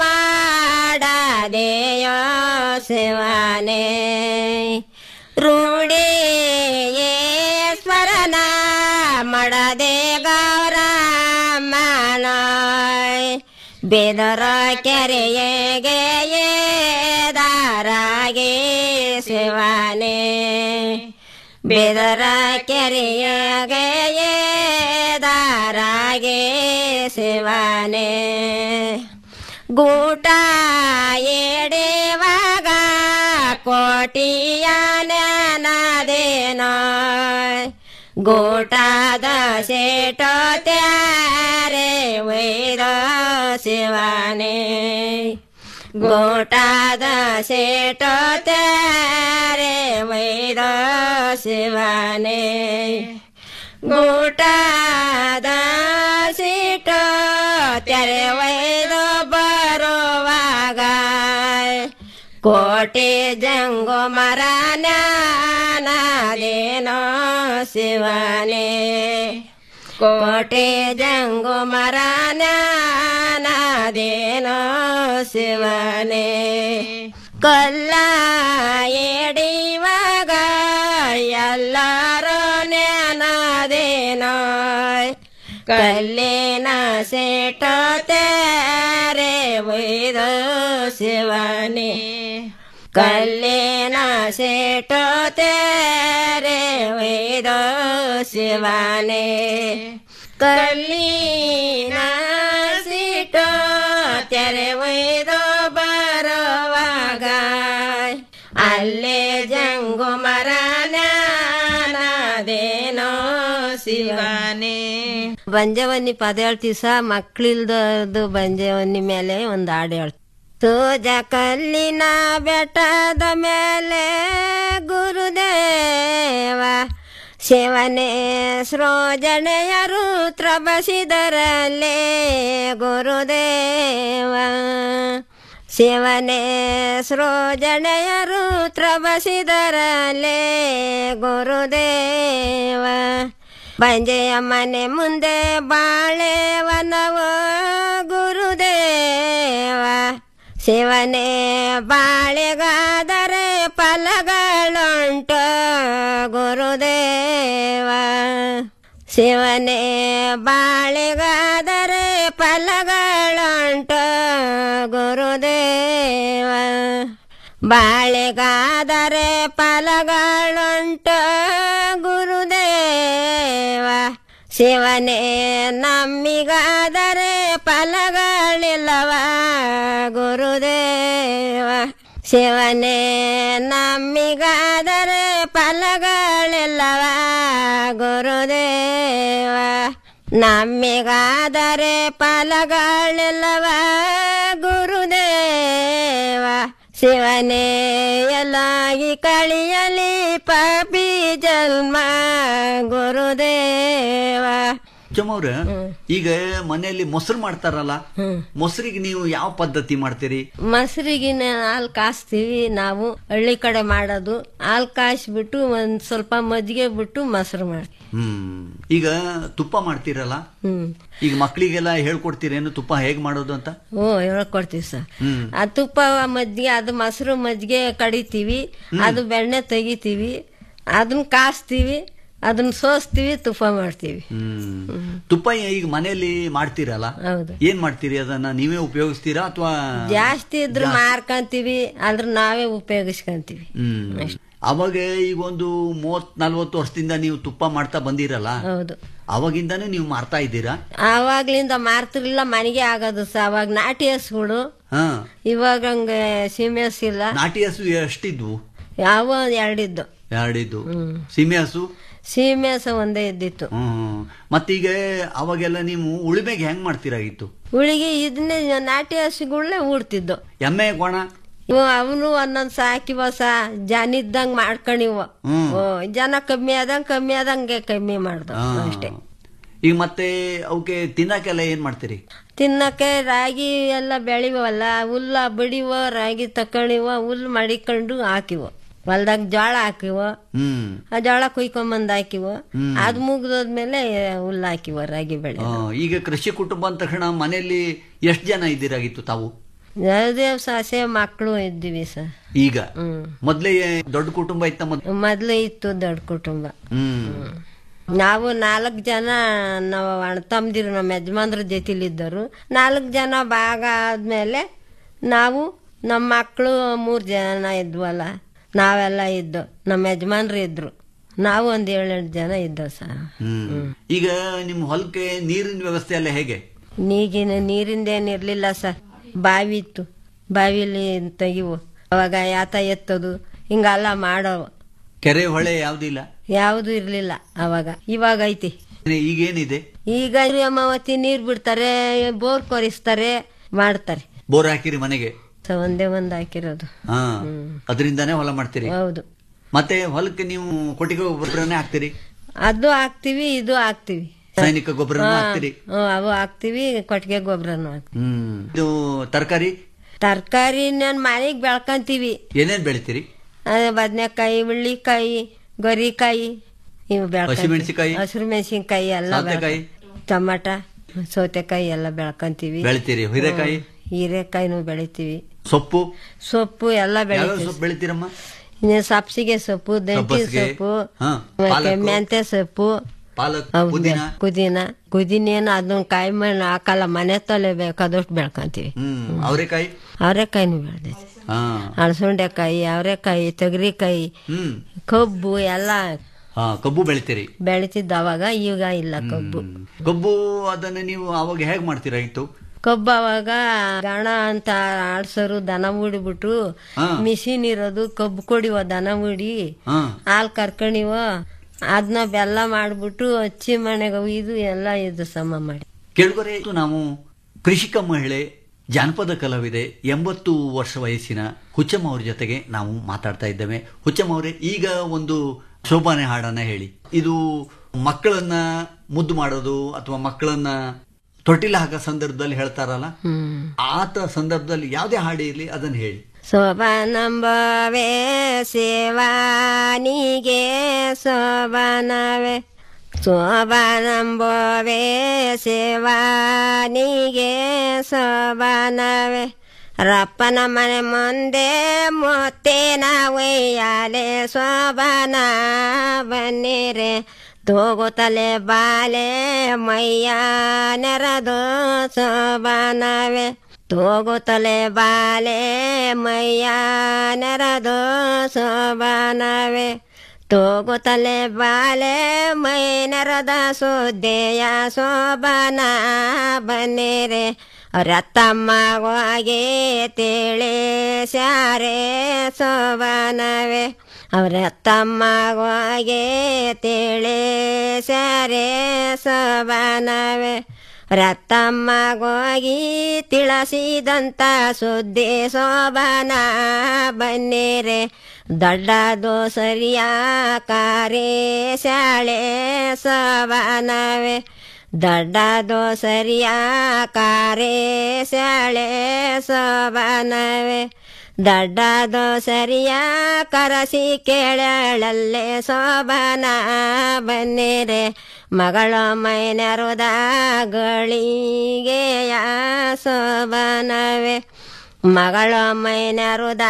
ಮಾಡಲೆಯ ಶಿವನೇ ರೂಢಿಯೇ ಬೇದರ ಕೆರೆಯಗೆ ದಾರಾಗೆ ಶಿವನೇ ಬೇದರ ಕೆರೆಯಗೆ ದಾರಾಗೆ ಶಿವನೇ ಗೂಟ ಎಡೆವಾಗ ಕೋಟಿಯ ನೆನದೇನೋ ಗೋಟಾದ ಸೇಟ ತ್ಯಾರೆ ವೈದ ಶಿವನೇ ಗೋಟಾದ ಸೇಟ ತ್ಯಾರೆ ವೈದ ಶಿವನೇ ಗೋಟಾದ ಸೀಟ ತೆರೆ ಒಯ್ದು ಬರುವಾಗ ಕೋಟೆ ಜಂಗು ಮರ ಜ್ಞಾನದೇನೋ ಶಿವನೇ ಕೋಟೆ ಜಂಗು ಮರ ಜ್ಞಾನದೇನೋ ಶಿವನೇ ಕಲ್ಲ ಎಡಿವಾಗ ಎಲ್ಲರೂ ಜ್ಞಾನದೇನೋ ಕಲ್ಲಿನ ಸೇಟ ತೇರೆ ಒಯ್ದ ಶಿವನೇ ಕಲ್ಲಿನ ಸೇಟ ತೇರೆ ಒಯ್ದ ಶಿವನೇ ಕಲ್ಲಿನ ಸೀಟ ತೆರೆ ಒಯ್ದು ಬರುವಾಗ ಅಲ್ಲೇ ಜಂಗು ಮರ ಜ್ಞಾನದೇನೋ ಶಿವನೇ ಬಂಜವನ್ನಿ ಪದ ಹೇಳ್ತೀವಿ ಸಹ ಮಕ್ಳಿಲ್ದದು ಬಂಜವನ್ನಿ ಮೇಲೆ ಒಂದು ಹಾಡು ಹೇಳ್ತೀವಿ ಸೋಜ ಕಲ್ಲಿನ ಬೆಟ್ಟದ ಮೇಲೆ ಗುರುದೇವ ಶಿವನೇ ಸೃಜನೆಯ ರುದ್ರ ಬಸಿದರಲ್ಲೇ ಗುರುದೇವ ಶಿವನೇ ಸೃಜನೆಯ ರುದ್ರ ಬಸಿದರಲ್ಲೇ ಗುರುದೇವ ಬಂಜೆಯ ಮನೆ ಮುಂದೆ ಬಾಳೆವನವೋ ಗುರುದೇವ ಶಿವನೇ ಬಾಳೆಗಾದರೆ ಫಲಗಳುಂಟು ಗುರುದೇವ ಶಿವನೇ ಬಾಳೆಗಾದರೆ ಫಲಗಳುಂಟು ಗುರುದೇವ ಬಾಳೆಗಾದರೆ ಫಲಗಳುಂಟು ಗುರುದೇವ ಶಿವನೇ ನಮ್ಮಿಗಾದರೆ ಫಲಗಳಿಲ್ಲವ ಗುರುದೇವ ಶಿವನೇ ನಮ್ಮಿಗಾದರೆ ಫಲಗಳಿಲ್ಲವ ಗುರುದೇವ ನಮ್ಮಿಗಾದರೆ ಫಲಗಳಿಲ್ಲವ ಗುರುದೇವ ಶಿವನೇ ಎಲ್ಲ ಈ ಕಳಿಯಲಿ ಪಾಪಿ ಜನ್ಮ ಗುರುದೇವ ಚಮ್ಮವ್ರ ಈಗ ಮನೆಯಲ್ಲಿ ಮೊಸರು ಮಾಡ್ತಾರಲ್ಲ ಮೊಸರಿಗೆ ನೀವು ಯಾವ ಪದ್ಧತಿ ಮಾಡ್ತೀರಿ ಮೊಸರಿಗಿನ ಹಾಲು ಕಾಸ್ತೀವಿ ನಾವು ಹಳ್ಳಿ ಕಡೆ ಮಾಡೋದು ಹಾಲು ಕಾಯಿಸ್ಬಿಟ್ಟು ಒಂದ್ ಸ್ವಲ್ಪ ಮಜ್ಜಿಗೆ ಬಿಟ್ಟು ಮೊಸರು ಮಾಡ್ತೀವಿ ಹ್ಮ್ ಈಗ ತುಪ್ಪ ಮಾಡ್ತೀರಲ್ಲ ಹ್ಮ್ ಈಗ ಮಕ್ಕಳಿಗೆಲ್ಲ ಹೇಳ್ಕೊಡ್ತೀರೇನು ತುಪ್ಪ ಹೇಗ್ ಮಾಡೋದು ಅಂತ ಓ ಹೇಳ್ಕೊಡ್ತೀವಿ ಸರ್ ಹ್ಮ್ ಆ ತುಪ್ಪ ಮಜ್ಜಿಗೆ ಅದು ಮೊಸರು ಮಜ್ಜಿಗೆ ಕಡಿತೀವಿ ಅದು ಬೆಣ್ಣೆ ತೆಗಿತೀವಿ ಅದನ್ನ ಕಾಸ್ತೀವಿ ಅದನ್ನ ಸೋಸ್ತೀವಿ ತುಪ್ಪ ಮಾಡ್ತೀವಿ ಹ್ಮ್ ತುಪ್ಪ ಈಗ ಮನೆಯಲ್ಲಿ ಮಾಡ್ತೀರಲ್ಲ ಹೌದು ಏನ್ ಮಾಡ್ತೀರಿ ಅದನ್ನ ನೀವೇ ಉಪಯೋಗಿಸ್ತೀರಾ ಅಥವಾ ಜಾಸ್ತಿ ಇದ್ರೆ ಮಾರ್ಕಂತೀವಿ ಅದ್ರ ನಾವೇ ಉಪಯೋಗಿಸ್ಕೊಂತೀವಿ ಹ್ಮ್ ಅವಾಗ ಈಗ ಒಂದು ಮೂವತ್ ನಲ್ವತ್ತು ವರ್ಷದಿಂದ ನೀವು ತುಪ್ಪ ಮಾಡ್ತಾ ಬಂದಿರಲ್ಲ ಹೌದು ಅವಾಗಿಂದಾನೇ ನೀವು ಮಾರ್ತಾ ಇದ್ದೀರಾ ಆವಾಗ್ಲಿಂದ ಮಾರ್ತಿರ್ಲಿಲ್ಲ ಮನೆಗೆ ಆಗೋದು ಸ ಅವಾಗ ನಾಟಿ ಹಸುಗಳು ಹಾ ಇವಾಗ ಹಂಗೆ ಸೀಮೆ ಹಸು ಇಲ್ಲ ನಾಟಿ ಹಸು ಎಷ್ಟಿದ್ವು ಯಾವ ಎರಡಿದ್ದು ಎರಡಿದ್ದು ಸೀಮೆ ಹಸು ಸೀಮೆ ಹಸು ಒಂದೇ ಇದ್ದಿತ್ತು ಹ್ಮ್ ಮತ್ತೀಗ ಅವಾಗೆಲ್ಲ ನೀವು ಉಳಿಮೆಗೆ ಹೆಂಗ್ ಮಾಡ್ತೀರಾಗಿತ್ತು ಉಳಿಗೆ ಇದನ್ನೇ ನಾಟಿ ಹಸುಗಳನ್ನೇ ಊಡ್ತಿದ್ದು ಎಮ್ಮೆ ಕೋಣ ಇವ ಅವನು ಒಂದೊಂದ್ ಸಾಕಿವ ಸ ಜನ ಇದ್ದಂಗ್ ಮಾಡ್ಕೊಂಡಿವ ಹ್ಮ್. ಓ, ಜನ ಕಮ್ಮಿ ಆದಂಗ್ ಕಮ್ಮಿ ಆದಂಗೆ ಕಮ್ಮಿ ಮಾಡ್ದ ಹಾ. ಅಷ್ಟೇ ಈಗ ಮತ್ತೆ ಅವಕ್ಕೆ ತಿನ್ನಕ್ಕೆಲ್ಲ ಏನ್ ಮಾಡ್ತೀರಿ ತಿನ್ನಕ್ಕೆ ರಾಗಿ ಎಲ್ಲ ಬೆಳಿವಲ್ಲ ಹುಲ್ಲ ಬಡಿವ ರಾಗಿ ತಕೊಂಡಿವ ಹುಲ್ಲು ಮಡಿಕೊಂಡು ಹಾಕಿವ ಹೊಲ್ದಾಗ ಜೋಳ ಹಾಕಿವ ಹ್ಮ್ ಆ ಜೋಳ ಕುಯ್ಕೊಂಬಂದ್ ಹಾಕಿವ ಹ್ಮ್. ಅದ್ ಮುಗ್ದೋದ್ಮೇಲೆ ಹುಲ್ಲು ಹಾಕಿವ ರಾಗಿ ಬೆಳೆ ಆ, ಈಗ ಕೃಷಿ ಕುಟುಂಬ ಅಂದ ತಕ್ಷಣ ಮನೆಯಲ್ಲಿ ಎಷ್ಟು ಜನ ಇದ್ದೀರಾಗಿತ್ತು ತಾವು ಜಯದೇವ್ ಸಾಸೆ ಮಕ್ಕಳು ಇದ್ದೀವಿ ಸರ್ ಈಗ ಹ್ಮ್ ಮೊದ್ಲೇ ದೊಡ್ಡ ಕುಟುಂಬ ಇತ್ತ ಮೊದ್ ಮೊದ್ಲು ಇತ್ತು ದೊಡ್ಡ ಕುಟುಂಬ ಹ್ಮ್ ನಾವು ನಾಲ್ಕು ಜನ ನಾವು ಅಣ್ಣ ತಮ್ಮದಿರು ನಮ್ಮ ಯಜಮಾನ್ರ ಜೊತೆಲಿದ್ದರು ನಾಲ್ಕು ಜನ ಭಾಗ ಆದ್ಮೇಲೆ ನಾವು ನಮ್ಮ ಮಕ್ಕಳು ಮೂರು ಜನ ಇದ್ವಲ್ಲ ನಾವೆಲ್ಲ ಇದ್ದು ನಮ್ಮ ಯಜಮಾನ್ರು ಇದ್ರು ನಾವು ಒಂದು ಏಳೆಂಟು ಜನ ಇದ್ದವು ಸರ್ ಹ್ಮ್ ಈಗ ನಿಮ್ಮ ಹೊಲಕ್ಕೆ ನೀರಿನ ವ್ಯವಸ್ಥೆ ಎಲ್ಲ ಹೇಗೆ ನೀಗಿನ ನೀರಿಂದೇನು ಇರಲಿಲ್ಲ ಸರ್ ಬಾವಿ ಇತ್ತು ಬಾವಿಲಿ ತೆಗಿವು ಅವಾಗ ಯಾತ ಎತ್ತದು ಹಿಂಗೆಲ್ಲ ಮಾಡೋವು ಕೆರೆ ಹೊಳೆ ಯಾವ್ದಿಲ್ಲ ಯಾವುದು ಇರಲಿಲ್ಲ ಅವಾಗ ಇವಾಗ ಐತಿ ಈಗೇನಿದೆ ಈಗ ಅಮಾವತಿ ನೀರು ಬಿಡ್ತಾರೆ ಬೋರ್ ಕೊರಿಸ್ತಾರೆ ಮಾಡ್ತಾರೆ ಬೋರ್ ಹಾಕಿರಿ ಮನೆಗೆ ಸೊ ಒಂದೇ ಒಂದು ಹಾಕಿರೋದು ಹಾ ಅದರಿಂದಾನೇ ಹೊಲ ಮಾಡ್ತೀರಿ ಹೌದು ಮತ್ತೆ ಹೊಲಕ್ಕೆ ನೀವು ಕೊಟ್ಟಿಗೆ ಗೊಬ್ಬರನೇ ಹಾಕ್ತೀರಿ ಅದು ಹಾಕ್ತಿವಿ ಇದು ಹಾಕ್ತಿವಿ ಸೈನಿಕ ಗೊಬ್ಬರನೂ ಹಾ, ಹಾಕ್ತೀರಿ ಹ್ಮ್, ಅವು ಹಾಕ್ತಿವಿ ಕೊಟ್ಟಿಗೆ ಗೊಬ್ಬರನು ಹಾಕ್ತಿವಿ ಹ್ಮ್ ಇದು ತರಕಾರಿ ತರಕಾರಿ ನಾನು ಮನೆಗೆ ಬೆಳ್ಕೊಂತೀವಿ ಏನೇನ್ ಬೆಳಿತೀರಿ ಅದೇ ಬದನೆಕಾಯಿ ಉಳ್ಳಿಕಾಯಿ ಗೊರಿಕಾಯಿ ಇವು ಹಸಿಮೆಣ್ಸಿಕಾಯಿ? ಹಸಿರು ಮೆಣಸಿನ್ಕಾಯಿ ಎಲ್ಲ ಸೌತೆಕಾಯಿ? ಬೆಳ್ಕ- ಟಮಾಟ ಸೌತೆಕಾಯಿ ಎಲ್ಲ ಬೆಳ್ಕೊಂತೀವಿ ಬೆಳಿತೀರಿ ಹೀರೆಕಾಯಿ ಹ್ಮ್, ಹೀರೆಕಾಯಿನೂ ಬೆಳಿತೀವಿ ಸೊಪ್ಪು ಸೊಪ್ಪು ಎಲ್ಲ ಯಾವ ಬೆಳಿತೀವಿ ಸೊಪ್ಪು ಬೆಳಿತೀರಮ್ಮ ಇನ್ನು ಸಬ್ಸಿಗೆ ಸೊಪ್ಪು ದಂಟಿ ಸಬ್ಬಸ್ಗೆ, ಸೊಪ್ಪು ಹಾ, ಮತ್ತೆ ಪಾಲಕ್ಕು, ಮೆಂತ್ಯ ಸೊಪ್ಪು ಪಾಲಕ್ ಹೌದು, ಪುದೀನ ಪುದೀನ ಪುದೀನ ಏನು ಅದನ್ನ ಕಾಯಿ ಮಣ್ಣು ಹಾಕಲ್ಲ ಮನೆ ತಲೆ ಬೇಕಾದಷ್ಟು ಬೆಳ್ಕೊಂತೀವಿ ಹ್ಮ್ ಅವರೆಕಾಯಿ ಅವರೆಕಾಯಿನೂ ಬೆಳ್ದೈತಿ ಹಾ ಅಳಸುಂಡೆಕಾಯಿ ಅವರೆಕಾಯಿ ತೊಗರಿಕಾಯಿ ಹ್ಮ್ ಕಬ್ಬು ಎಲ್ಲ ಹಾ ಕಬ್ಬು ಬೆಳಿತೀರಿ ಬೆಳಿತಿದ್ದ ಅವಾಗ ಈಗ ಇಲ್ಲ ಕಬ್ಬು ಕಬ್ಬು ಅದನ್ನ ನೀವು ಅವಾಗ ಹೇಗ್ ಮಾಡ್ತೀರಾ ಇತ್ತು ಕಬ್ಬು ಅವಾಗ ಗಣ ಅಂತ ಆಡ್ಸೋರು ದನ ಉಡಿಬಿಟ್ಟು ಹಾ. ಮಿಷಿನ್ ಇರೋದು ಕಬ್ಬು ಕೊಡಿವ ದನ ಉಡಿ ಹಾ ಹಾಲು ಕರ್ಕಣಿವ ಅದನ್ನ ಬೆಲ್ಲ ಮಾಡ್ಬಿಟ್ಟು ಹಚ್ಚಿ ಮನೆಗೆ ಇದು ಎಲ್ಲ ಇದು ಸಮ ಮಾಡಿ ಕೆಳಗರೆ ನಾವು ಕೃಷಿಕ ಮಹಿಳೆ ಜಾನಪದ ಕಲಾವಿದೆ ಎಂಬತ್ತು ವರ್ಷ ವಯಸ್ಸಿನ ಹುಚ್ಚಮ್ಮ ಅವ್ರ ಜೊತೆಗೆ ನಾವು ಮಾತಾಡ್ತಾ ಇದ್ದೇವೆ ಹುಚ್ಚಮ್ಮ ಅವರೇ ಈಗ ಒಂದು ಶೋಭಾನೆ ಹಾಡನ್ನ ಹೇಳಿ ಇದು ಮಕ್ಕಳನ್ನ ಮುದ್ದು ಮಾಡೋದು ಅಥವಾ ಮಕ್ಕಳನ್ನ ತೊಟ್ಟಿಲ ಹಾಕೋ ಸಂದರ್ಭದಲ್ಲಿ ಹೇಳ್ತಾರಲ್ಲ ಆತ ಸಂದರ್ಭದಲ್ಲಿ ಯಾವುದೇ ಹಾಡು ಇರಲಿ ಅದನ್ನ ಹೇಳಿ ಶೋಭನಂಬವೇ ಸೇವಾನಿಗೆ ಶೋಭನವೇ ಶೋಭನಂಬವೇ ಸೇವಾನಿಗೆ ಶೋಭನವೇ ರಪ್ಪನ ಮನೆ ಮುಂದೆ ಮುತ್ತೇನ ಒಯ್ಯಾಲೆ ಶೋಭನ ಬನ್ನಿರೆ ತೂಗುತ್ತಲೆ ಬಾಲೆ ಮೈಯ ನೆರದು ಶೋಭನವೇ ತೂಗುತ್ತಲೆ ಬಾಲೆ ಮೈಯ ನೆರದು ಶೋಭನವೇ ತೂಗುತ್ತಲೆ ಬಾಲೆ ಮೈ ನೆರದ ಸುದ್ದೆಯ ಶೋಭನ ಬನ್ನಿರೆ ರತ್ತಮ್ಮಗೋಗಿ ತಿಳಿ ಸ್ಯಾರೆ ಶೋಭನವೇ ಅವರತ್ತಮ್ಮಗೋಗಿ ತಿಳಿ ಸ್ಯಾರೆ ಶೋಭನವೇ ರತ್ತಮ್ಮಗೋಗಿ ತಿಳಿಸಿದಂತ ಸುದ್ದಿ ಶೋಭನ ಬನ್ನಿರೆ ದೊಡ್ಡದು ಸರಿಯ ಕಾರೇ ಶಾಳೆ ಶೋಭನವೇ ದೊಡ್ಡದು ಸರಿಯ ಕಾರೇ ಶಾಳೆ ಶೋಭನವೇ ದೊಡ್ಡದು ಸರಿಯ ಕರಸಿ ಕೇಳಳಲ್ಲೇ ಶೋಭನ ಬನ್ನಿರೆ ಮಗಳು ಮೈನರುದ ಗಳಿಗೆಯ ಶೋಭನವೇ ಮಗಳು ಮೈನರುದ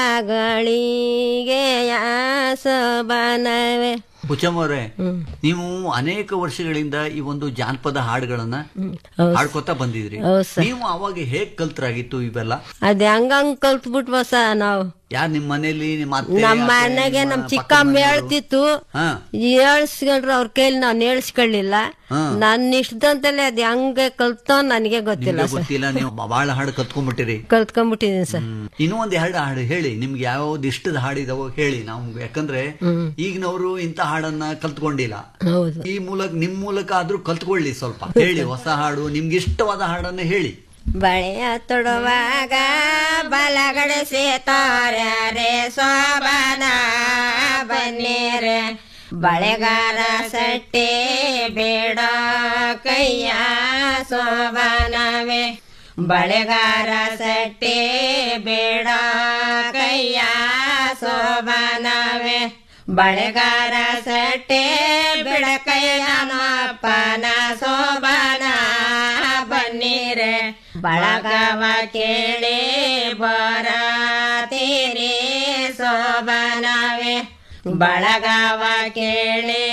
ಗಳಿಗೆಯ ಶೋಭನವೇ ಹುಚ್ಚಮ್ಮ ಅವರೇ ನೀವು ಅನೇಕ ವರ್ಷಗಳಿಂದ ಈ ಒಂದು ಜಾನಪದ ಹಾಡುಗಳನ್ನ ಹೌದು. ಹಾಡ್ಕೊತಾ ಬಂದಿದ್ರಿ ಹೌದು ಸರ್. ನೀವು ಅವಾಗ ಹೇಗ್ ಕಲ್ತರಾಗಿತ್ತು ಇವೆಲ್ಲ ಅದ್ ಹಂಗಂಗ್ ಕಲ್ತ್ಬಿಟ್ವ ಸ ನಾವು ಯಾರ್ ನಿಮ್ ಮನೇಲಿ ನಿಮ್ಮ ಅತ್ತೆ, ನಮ್ಮ ಅತ್ತೆ, ಮನೆಗೆ ನಿಮ್ಮ ನಮ್ ಪಕ್ಕದ ಚಿಕ್ಕಮ್ಮ ಮನೆಯವರು? ಹೇಳ್ತಿತ್ತು ಹಾ. ಹೇಳ್ಸ್ಕೊಂಡ್ರು ಅವ್ರ ಕೈಲಿ ನಾನು ಹೇಳ್ಸ್ಕೊಳ್ಳಿಲ್ಲ ಹಾ. ನನ್ನ ಇಷ್ಟದಂತಲೇ ಅದ್ ಹೆಂಗೆ ಕಲ್ತೋ ನನಗೆ ಗೊತ್ತಿಲ್ಲ ನಿಮ್ಗೆ ಸರ್ ಗೊತ್ತಿಲ್ಲ ನೀವು ಬಾಳ ಹಾಡು ಕತ್ಕೊಂಡ್ಬಿಟ್ಟಿರಿ ಕಲ್ತ್ಕೊಂಡ್ಬಿಟ್ಟಿದೀನಿ ಸರ್ ಇನ್ನೂ ಒಂದ್ ಎರಡು ಹಾಡು ಹೇಳಿ ನಿಮ್ಗೆ ಯಾವ್ದು ಇಷ್ಟದ ಹಾಡಿದಾವೋ ಹೇಳಿ ನಾವು ಯಾಕಂದ್ರೆ ಈಗಿನವರು ಇಂಥ ಹಾಡನ್ನ ಕಲ್ತ್ಕೊಂಡಿಲ್ಲ ಹೌದು ಈ ಮೂಲಕ ನಿಮ್ ಮೂಲಕ ಆದ್ರೂ ಕಲ್ತ್ಕೊಳ್ಳಿ ಸ್ವಲ್ಪ ಹೇಳಿ ಹೊಸ ಹಾಡು ನಿಮ್ಗೆ ಇಷ್ಟವಾದ ಹಾಡನ್ನ ಹೇಳಿ ಬಳೆಯ ತೊಡುವಾಗ ಬಲಗಡೆ ತಾರೆ ಶೋಭನ ಬನ್ನಿರೆ ಬಳೆಗಾರ ಸಟ್ಟೆ ಬೇಡ ಕೈಯ ಶೋಭನವೇ ಬಳೆಗಾರ ಸಟ್ಟೆ ಬೇಡ ಕೈಯ ಶೋಭನವೇ ಬಳೆಗಾರ ಸಟ್ಟೆ ಬೆಳಕಯ್ಯ ನಮ್ಮಪ್ಪನ ಶೋಭನ ಬನ್ನಿರೆ ಬಳಗವ ಕೇಳಿ ಬರತೀರಿ ಶೋಭನವೇ ಬಳಗವ ಕೇಳಿ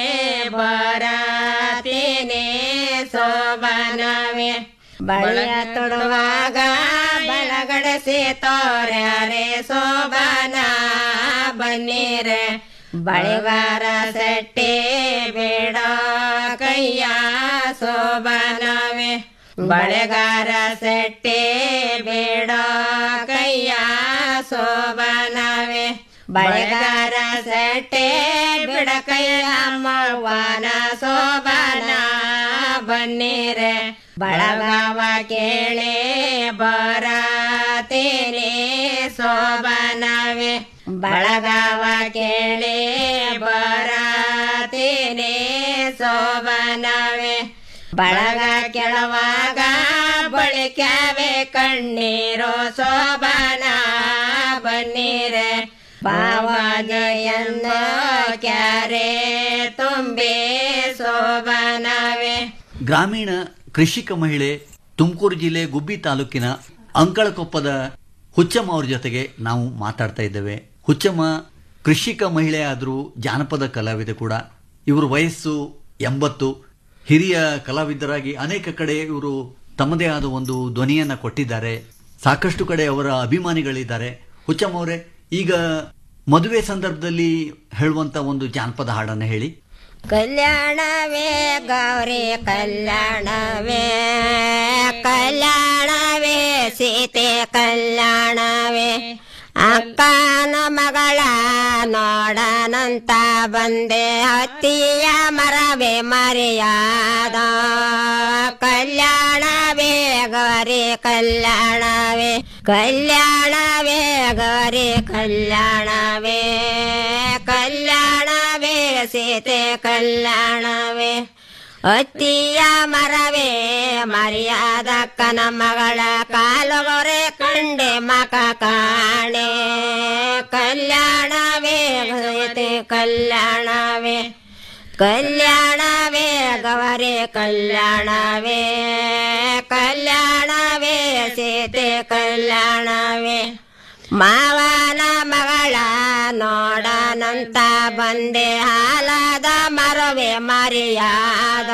ಬರತೀನಿ ಸೋಬನವೇ ಬಳಿಯ ತೊಡುವಾಗ ಬಳಗಡೆಸಿ ತೋರ್ಯಾರೆ ಸೋಬನ ಬನ್ನಿರೆ ಬಳಿಗಾರ ಸೆಟ್ಟಿ ಬೇಡ ಕೈಯ ಸೋಬನವೇ ಬಳೆಗಾರ ಸೆಟ್ಟಿ ಬೇಡ ಕೈಯ ಸೋಬನವೇ ಬಳೆಗಾರ ಸೆಟ್ಟೆ ಬಿಡಕೈಯ ಮವ್ವನ ಸೋಬನ ಬನ್ನಿರೆ ಬಳಗವ ಕೇಳಿ ಬರತೀನಿ ಸೋಬನವೇ ಬಳಗವ ಕೇಳಿ ಬರತೀನಿ ಸೋಬನವೇ ಬಳಗ ಕೆಳವಾಗ ಬಳಿಕ್ಯಾವೆ ಕಣ್ಣೀರು ಸೋಬನ ಬನ್ನಿರೆ ಬಾವಾಜೆಯನ್ನು ಕ್ಯಾರೆ ತುಂಬಿ ಸೋಬನವೇ ಗ್ರಾಮೀಣ ಕೃಷಿಕ ಮಹಿಳೆ ತುಮಕೂರು ಜಿಲ್ಲೆ ಗುಬ್ಬಿ ತಾಲೂಕಿನ ಅಂಕಳಕೊಪ್ಪದ ಹುಚ್ಚಮ್ಮ ಅವ್ರ ಜೊತೆಗೆ ನಾವು ಮಾತಾಡ್ತಾ ಇದ್ದೇವೆ ಹುಚ್ಚಮ್ಮ ಕೃಷಿಕ ಮಹಿಳೆ ಆದರೂ ಜಾನಪದ ಕಲಾವಿದೆ ಕೂಡ ಇವರು ವಯಸ್ಸು ಎಂಬತ್ತು ಹಿರಿಯ ಕಲಾವಿದರಾಗಿ ಅನೇಕ ಕಡೆ ಇವರು ತಮ್ಮದೇ ಆದ ಒಂದು ಧ್ವನಿಯನ್ನ ಕೊಟ್ಟಿದ್ದಾರೆ ಸಾಕಷ್ಟು ಕಡೆ ಅವರ ಅಭಿಮಾನಿಗಳಿದ್ದಾರೆ ಹುಚ್ಚಮ್ಮ ಅವರೇ ಈಗ ಮದುವೆ ಸಂದರ್ಭದಲ್ಲಿ ಹೇಳುವಂತ ಒಂದು ಜಾನಪದ ಹಾಡನ್ನ ಹೇಳಿ ಕಲ್ಯಾಣವೇ ಗೌರಿ ಕಲ್ಯಾಣವೇ ಕಲ್ಯಾಣವೇ ಸೀತೆ ಕಲ್ಯಾಣವೇ ಅಕ್ಕನ ಮಗಳ ನೋಡನಂತ ಬಂದೆ ಹತ್ತಿಯ ಮರವೇ ಮರೆಯಾದ ಕಲ್ಯಾಣವೇ ಗೌರಿ ಕಲ್ಯಾಣವೇ ಕಲ್ಯಾಣವೇ ಗೌರಿ ಕಲ್ಯಾಣವೇ ಕಲ್ಯಾಣವೇ ಸೀತೆ ಕಲ್ಯಾಣವೇ ಅತ್ತಿಯ ಮರವೇ ಮರ್ಯಾದಕ್ಕನ ಮಗಳ ಕಾಲುಗೊರೆ ಕಂಡೆ ಮಕ ಕಾಣೆ ಕಲ್ಯಾಣವೇ ಸೀತೆ ಕಲ್ಯಾಣವೇ ಕಲ್ಯಾಣವೇ ಗವರೆ ಕಲ್ಯಾಣವೇ ಕಲ್ಯಾಣವೇ ಸೀತೆ ಕಲ್ಯಾಣವೇ ಮಾವನ ಮಗಳ ನೋಡನಂತ ಬಂದೆ ಹಾಲದ ಮರವೆ ಮರಿಯಾದ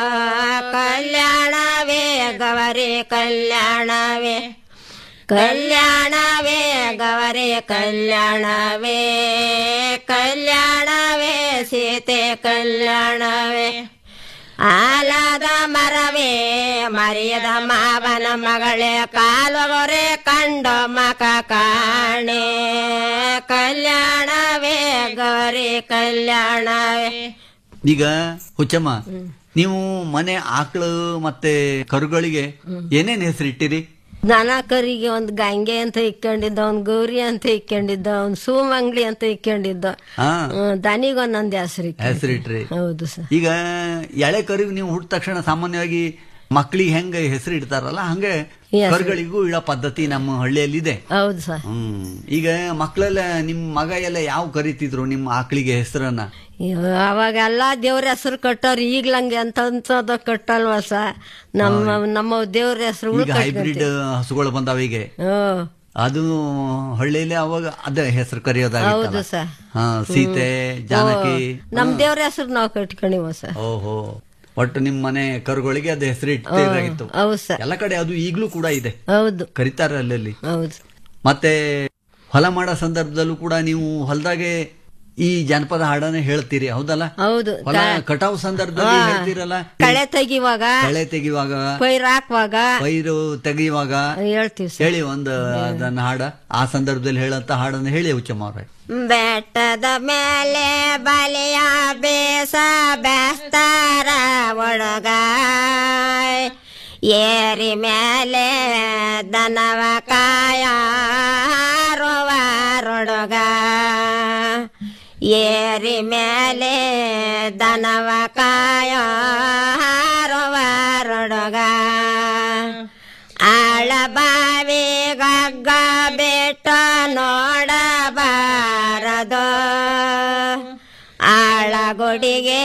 ಕಲ್ಯಾಣವೇ ಗವರಿ ಕಲ್ಯಾಣವೇ ಕಲ್ಯಾಣವೇ ಗವರಿ ಕಲ್ಯಾಣವೇ ಕಲ್ಯಾಣವೇ ಸೀತೆ ಕಲ್ಯಾಣವೇ ಆಲದ ಮರವೇ ಮರಿಯದ ಮಾವನ ಮಗಳೇ ಕಾಲುಗೊರೆ ಕಂಡು ಮಕ ಕಾಣೆ ಕಲ್ಯಾಣವೇ ಗೌರಿ ಕಲ್ಯಾಣವೇ ಈಗ ಹುಚ್ಚಮ್ಮ ನೀವು ಮನೆ ಆಕಳು ಮತ್ತೆ ಕರುಗಳಿಗೆ ಏನೇನ್ ಹೆಸರಿಟ್ಟಿರಿ ದನ ಕರಿಗೆ ಒಂದು ಗಂಗೆ ಅಂತ ಇಕ್ಕೊಂಡಿದ್ದ ಒಂದು ಗೌರಿ ಅಂತ ಇಕ್ಕೊಂಡಿದ್ದ ಒಂದು ಸೂಮಂಗ್ಲಿ ಅಂತ ಇಕ್ಕೊಂಡಿದ್ದ ಹಾ ದನಿಗೊಂದೊಂದು ಹೆಸರು ಹೆಸರಿಟ್ರಿ ಹೌದು ಸರ್ ಈಗ ಎಳೆ ಕರುಗೆ ನೀವು ಹುಟ್ಟಿದ ತಕ್ಷಣ ಸಾಮಾನ್ಯವಾಗಿ ಮಕ್ಕಳಿಗೆ ಹೆಂಗ ಹೆಸರು ಇಡ್ತಾರಲ್ಲ ಹಂಗೆ Yes. ಕರುಗಳಿಗೂ ಇಡೋ ಪದ್ಧತಿ ನಮ್ಮ ಹಳ್ಳಿಯಲ್ಲಿದೆ ಹೌದು ಸರ್ ಹ್ಮ್ ಈಗ ಮಕ್ಕಳೆಲ್ಲ ನಿಮ್ ಮಗ ಎಲ್ಲ ಯಾವ ಕರಿತಿದ್ರು ನಿಮ್ಮ ಆಕಳಿಗೆ ಹೆಸರನ್ನ ಅವಾಗೆಲ್ಲ ದೇವ್ರ ಹೆಸರು ಕಟ್ಟೋರು ಈಗ್ಲಂಗೆ ಅಂತ ಕಟ್ಟಲ್ವ ಸ ನಮ್ಮ ನಮ್ಮ ದೇವ್ರ ಹೆಸರು ಈಗ ಹೈಬ್ರಿಡ್ ಹಸುಗಳು ಬಂದಾವ ಈಗ ಹ್ಮ್ ಅದು ಹಳ್ಳಿಯಲ್ಲಿ ಅವಾಗ ಅದೇ ಹೆಸರು ಕರೆಯೋದಾಗಿತ್ತಲ್ಲ ಹೌದು ಸರ್ ಹಾ ಸೀತೆ ಜಾನಕಿ ನಮ್ ದೇವ್ರ ಹೆಸರು ನಾವು ಕಟ್ಕೊಂಡಿವ ಸರ್ ಓಹೋ ಒಟ್ಟು ನಿಮ್ ಮನೆ ಕರುಗಳಿಗೆ ಅದು ಹೆಸರು ಇಟ್ಟಿರಾಗಿತ್ತು ಹೌದು ಸರ್ ಎಲ್ಲ ಕಡೆ ಅದು ಈಗ್ಲೂ ಕೂಡ ಇದೆ ಹೌದು ಕರೀತಾರೆ ಅಲ್ಲಲ್ಲಿ ಹೌದು ಮತ್ತೆ ಹೊಲ ಮಾಡೋ ಸಂದರ್ಭದಲ್ಲೂ ಕೂಡ ನೀವು ಹೊಲದಾಗೆ ಈ ಜನಪದ ಹಾಡನ್ನ ಹೇಳ್ತೀರಿ ಹೌದಲ್ಲ ಹೌದು ಹೊಲ ಕಟಾವು ಸಂದರ್ಭದಲ್ಲಿ ಹಾ. ಹೇಳ್ತೀರಲ್ಲ ಕಳೆ ತೆಗಿವಾಗ ಕಳೆ ತೆಗಿವಾಗ ಪೈರ್ ಹಾಕುವಾಗ ಪೈರು ತೆಗಿಯುವಾಗ ಹೇಳ್ತೀವಿ ಸರ್ ಹೇಳಿ ಒಂದು ಅದನ್ನ ಹಾಡ ಆ ಸಂದರ್ಭದಲ್ಲಿ ಹೇಳಂತ ಹಾಡನ್ನ ಹೇಳಿ ಹುಚ್ಚಮ್ಮ ಅವ್ರೆ ಬೆಟ್ಟದ ಮೇಲೆ ಬಲಿಯ ಬೇಸ ಬೆಸ್ತಾರ ಒಳಗ ಏರಿ ಮೇಲೆ ದನವ ಕಾಯ ರೊಡಗ ಏರಿ ಮೇಲೆ ದನವ ಕಾಯ ರೊಡಗ ಆಳ ಬಾವಿ ಗಗ್ಗ ಬೆಟ್ಟ ನೋಡಬಾರದು ಆಳಗುಡಿಗೆ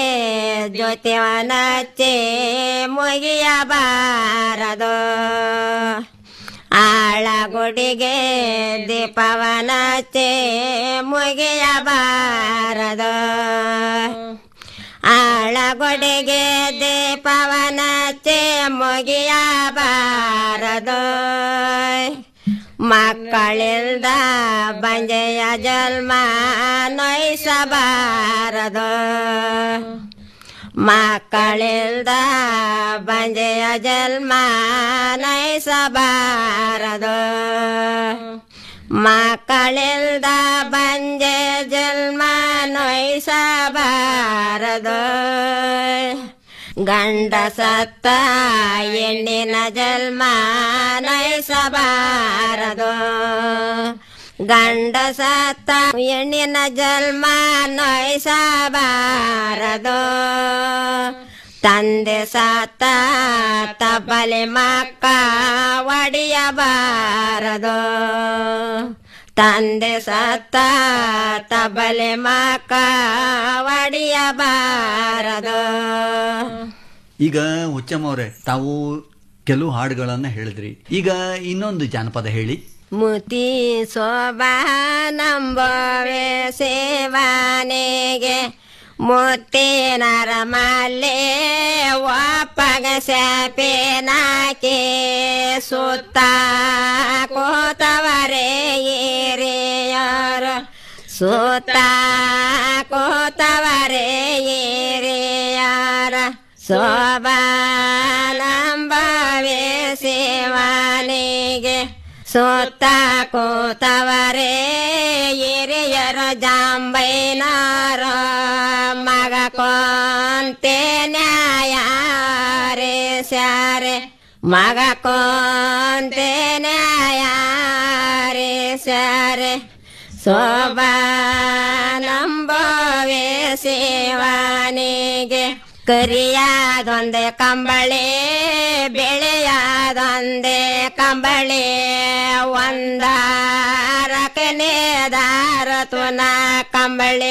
ಜ್ಯೋತಿವನಚ್ಚೆ ಮುಗಿಯಬಾರದು ಆಳ ಆಳಗುಡಿಗೆ ದೀಪವನಚ್ಚೆ ಮುಗಿಯಬಾರದು ಆಳಗೊಡೆಗೆ ದೀಪವನಚ್ಚೆ ಮುಗಿಯಬಾರದು ಮಕ್ಕಳಿಲ್ದ ಬಂಜೆಯ ಜನ್ಮ ನೊಯ್ಸಬಾರದು ಮಕ್ಕಳಿಲ್ದ ಬಂಜೆಯ ಜನ್ಮ ನೈಸಬಾರದು ಮಕ್ಕಳಿಲ್ದ ಬಂಜೆ ಜನ್ಮ ನೊಯ್ಸಬಾರದು ಗಂಡ ಸತ್ತ ಹೆಣ್ಣಿನ ಜನ್ಮ ನೈಸಬಾರದು ಗಂಡ ಸತ್ತ ಹೆಣ್ಣಿನ ಜನ್ಮ ನೊಯ್ಸಬಾರದು ತಂದೆ ಸತ್ತ ತಬ್ಬಲಿ ಮಕ್ಕ ಒಡೆಯಬಾರದು ತಂದೆ ಸತ್ತ ತಬಲೆ ಮಕ್ಕ ಒಡೆಯಬಾರದು ಈಗ ಹುಚ್ಚಮ್ಮ ಅವರೇ ತಾವು ಕೆಲವು ಹಾಡುಗಳನ್ನ ಹೇಳಿದ್ರಿ ಈಗ ಇನ್ನೊಂದು ಜಾನಪದ ಹೇಳಿ ಮುತಿ ಶೋಭಾನಂಬವೆ ಸೇವಾನೆಗೆ ಮುತ್ತಿನರ ಮಲ್ಲೆ ಒಪ್ಪಗ ಸ್ಯಾಪೇನಾಕೆ ಸುತ್ತ ಕೋತವರೇ ಏರಿಯಾರ ಸುತ್ತ ಕೋತವರೇ ಏರಿಯಾರ ಶೋಭಾನಂಬವೆ ಸೇವಾನೆಗೆ ಸುತ್ತ ಕೂತವರೇ ಹಿರಿಯರ ಜಾಂಬೈನಾರ ಮಗ ಕೊಂತೆ ನ್ಯಾಯ ರೇ ಸ್ಯಾರೆ ಮಗ ಕೊಂತೆ ನ್ಯಾಯ ರೇ ಸ್ಯಾರೆ ಶೋಭಾನಂಬವೆ ಸೇವಾನಿಗೆ ಕರಿಯಾದೊಂದೆ ಕಂಬಳೆ ಬೆಳೆಯಾದೊಂದೆ ಕಂಬಳೆ ಒಂದಾರಕನೆ ದಾರ ತುನ ಕಂಬಳೆ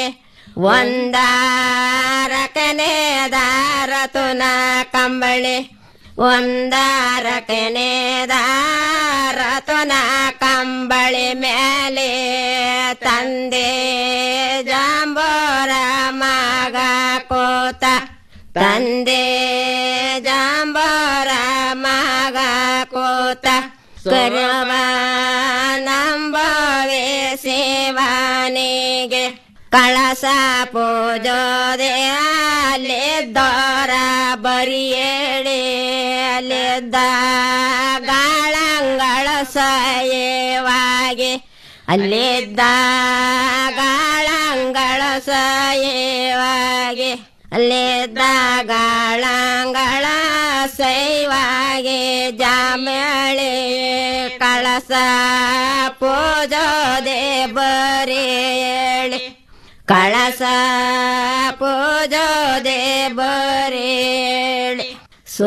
ಒಂದಾರಕನೆ ದಾರ ತುನ ಕಂಬಳೆ ಒಂದಾರಕನೆ ದಾರ ತುನ ಕಂಬಳಿ ಮೇಲೆ ತಂದೆ ಜಾಂಬೋರ ಮಗ ಕೋತ ತಂದೆ ಜಾಂಬೋರ ಮಗ ಕೋತ ಕರವ ನಂಬವೆ ಸೇವಾನಿಗೆ ಕಳಸ ಪೂಜೋದೆ ಅಲ್ಲಿದ್ದೋರ ಬರಿಯೇಳಿ ಅಲ್ಲಿದ್ದ ಗಾಳಂಗಳ ಸಯವಾಗಿ ಅಲ್ಲಿದ್ದ ಗಾಳಂಗಳ ಸಯವಾಗಿ ಅಲ್ಲಿದ್ದ ಗಾಳಂಗಳ ಸೈವಾಗಿ ಜಾಮಳಿ ಕಳಸ ಪೂಜೋದೆ ಬರೇಳಿ ಕಳಸ ಪೂಜೋದೆ ಬರೇಳಿ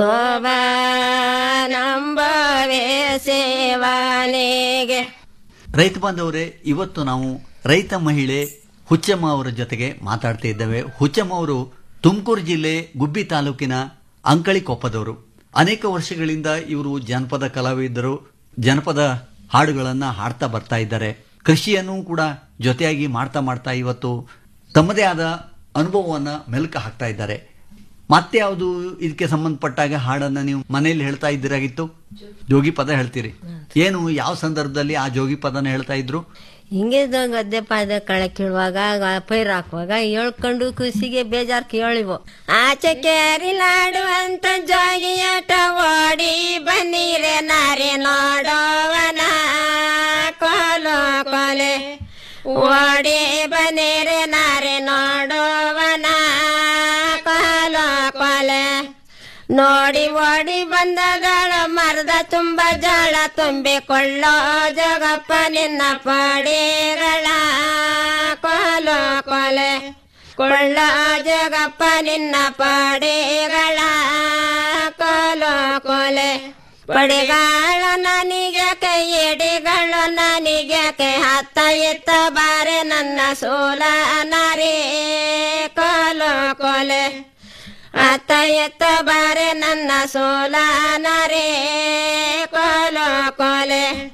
ಶೋಭಾನಂಬವೆ ಸೇವಾನಿಗೆ ರೈತ ಬಾಂಧವರೇ ಇವತ್ತು ನಾವು ರೈತ ಮಹಿಳೆ ಹುಚ್ಚಮ್ಮ ಅವರ ಜೊತೆಗೆ ಮಾತಾಡ್ತಾ ಇದ್ದೇವೆ ಹುಚ್ಚಮ್ಮ ಅವರು ತುಮಕೂರು ಜಿಲ್ಲೆ ಗುಬ್ಬಿ ತಾಲೂಕಿನ ಅಂಕಳಿಕೊಪ್ಪದವರು ಅನೇಕ ವರ್ಷಗಳಿಂದ ಇವರು ಜನಪದ ಕಲಾವಿದರು ಜನಪದ ಹಾಡುಗಳನ್ನ ಹಾಡ್ತಾ ಬರ್ತಾ ಇದ್ದಾರೆ ಕೃಷಿಯನ್ನು ಕೂಡ ಜೊತೆಯಾಗಿ ಮಾಡ್ತಾ ಮಾಡ್ತಾ ಇವತ್ತು ತಮ್ಮದೇ ಆದ ಅನುಭವವನ್ನ ಮೆಲುಕು ಹಾಕ್ತಾ ಇದ್ದಾರೆ ಮತ್ತೆ ಯಾವುದು ಇದಕ್ಕೆ ಸಂಬಂಧಪಟ್ಟಾಗ ಹಾಡನ್ನ ನೀವು ಮನೆಯಲ್ಲಿ ಹೇಳ್ತಾ ಇದ್ದೀರಾಗಿತ್ತು ಜೋಗಿ ಪದ ಹೇಳ್ತೀರಿ ಏನು ಯಾವ ಸಂದರ್ಭದಲ್ಲಿ ಆ ಜೋಗಿ ಪದನ ಹೇಳ್ತಾ ಇದ್ರು ಹಿಂಗೆ ಇದು ಗದ್ದೆ ಪಾದ ಕಳೆ ಕೀಳುವಾಗ ಪೈರ್ ಹಾಕುವಾಗ ಹೇಳ್ಕೊಂಡು ಖುಷಿಗೆ ಬೇಜಾರ್ ಕೇಳಿವು ಆಚೆ ಕೇರಿಲಾಡುವಂತ ಜೋಗಿಯಾಟ ಓಡಿ ಬನ್ನಿರೆ ನಾರೆ ನೋಡೋವನ ಕೋಲು ಕೊಲೆ ಓಡಿ ಬನ್ನಿರೆ ನಾರೆ ನೋಡೋವನ ಕೋಲು ಕೊಲೆ ನೋಡಿ ಓಡಿ ಬಂದದಳ ಮರದ ತುಂಬ ಜಳ ತುಂಬಿಕೊಳ್ಳೋ ಜಗಪ್ಪ ನಿನ್ನ ಪಡೆಗಳ ಕೊಲೋ ಕೊಲೆ ಕೊಳ್ಳ ಜಗಪ್ಪ ನಿನ್ನ ಪಡೆಗಳ ಕೊಲೋ ಕೊಲೆ ಪಡೆಗಾಳು ನನಗೆ ಕೈ ಎಡೆಗಳು ನನಗೆ ಕೈ ಹತ್ತ ಎತ್ತ ಬಾರೆ ನನ್ನ ಸೋಲ ನರೇ ಕೊಲೋ ಕೊಲೆ ಅತ್ತ ಎತ್ತ ಬಾರೆ ನನ್ನ ಸೋಲಾನರೇ ಕೊಲೋ ಕೊಲೆ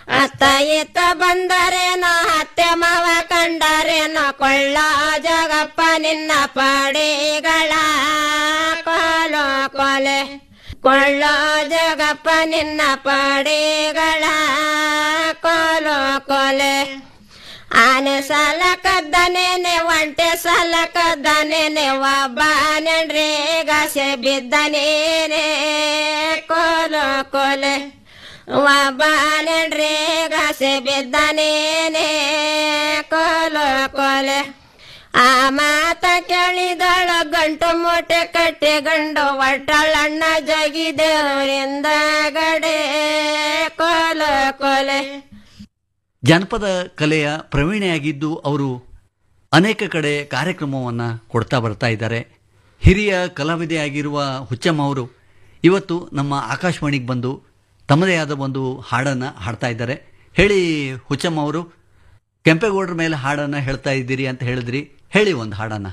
ಅತ್ತ ಇತ್ತ ಬಂದರೇನೋ ಅತ್ತೆ ಮಾವ ಕಂಡರೇನೋ ಕೊಳ್ಳ ಜಗಪ್ಪ ನಿನ್ನ ಪಡಿಗಳ ಕೊಲೋ ಕೊಲೆ ಕೊಳ್ಳ ಜಗಪ್ಪ ನಿನ್ನ ಪಡಿಗಳ ಕೊಲೋ ಕೊಲೆ ಆನೆ ಸಾಲ ಕದ್ದನೇನೆ ಒಂಟೆ ಸಾಲ ಕದ್ದನೇನೆ ಒಬ್ಬ ನೆಂಡ್ರಿ ಗಾಸೆ ಬಿದ್ದನೇನೆ ಕೋಲು ಕೊಲೆ ಒಬ್ಬ ನೆಂಡ್ರಿ ಗಾಸೆ ಬಿದ್ದನೇನೆ ಕೋಲು ಕೊಲೆ ಆ ಮಾತ ಕೇಳಿದಳ ಗಂಟು ಮೂಟೆ ಕಟ್ಟಿ ಗಂಡು ಒಟ್ಟಳಣ್ಣ ಜಗಿದೇವರಿಂದ ಗಡೆ ಕೋಲು ಕೊಲೆ ಜಾನಪದ ಕಲೆಯ ಪ್ರವೀಣೆಯಾಗಿದ್ದು ಅವರು ಅನೇಕ ಕಡೆ ಕಾರ್ಯಕ್ರಮವನ್ನು ಕೊಡ್ತಾ ಬರ್ತಾ ಇದ್ದಾರೆ ಹಿರಿಯ ಕಲಾವಿದೆಯಾಗಿರುವ ಹುಚ್ಚಮ್ಮ ಅವರು ಇವತ್ತು ನಮ್ಮ ಆಕಾಶವಾಣಿಗೆ ಬಂದು ತಮ್ಮದೇ ಆದ ಒಂದು ಹಾಡನ್ನು ಹಾಡ್ತಾ ಇದ್ದಾರೆ ಹೇಳಿ ಹುಚ್ಚಮ್ಮ ಅವರು ಕೆಂಪೇಗೌಡರ ಮೇಲೆ ಹಾಡನ್ನು ಹೇಳ್ತಾ ಇದ್ದೀರಿ ಅಂತ ಹೇಳಿದ್ರಿ ಹೇಳಿ ಒಂದು ಹಾಡನ್ನು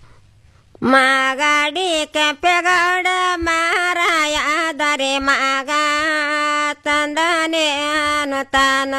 ಮಾಗಾಡಿ ಕೆಂಪೇಗೌಡ ಮಾರಾಯದರೆ ಮಗ ತಂದನೆ ತಾನ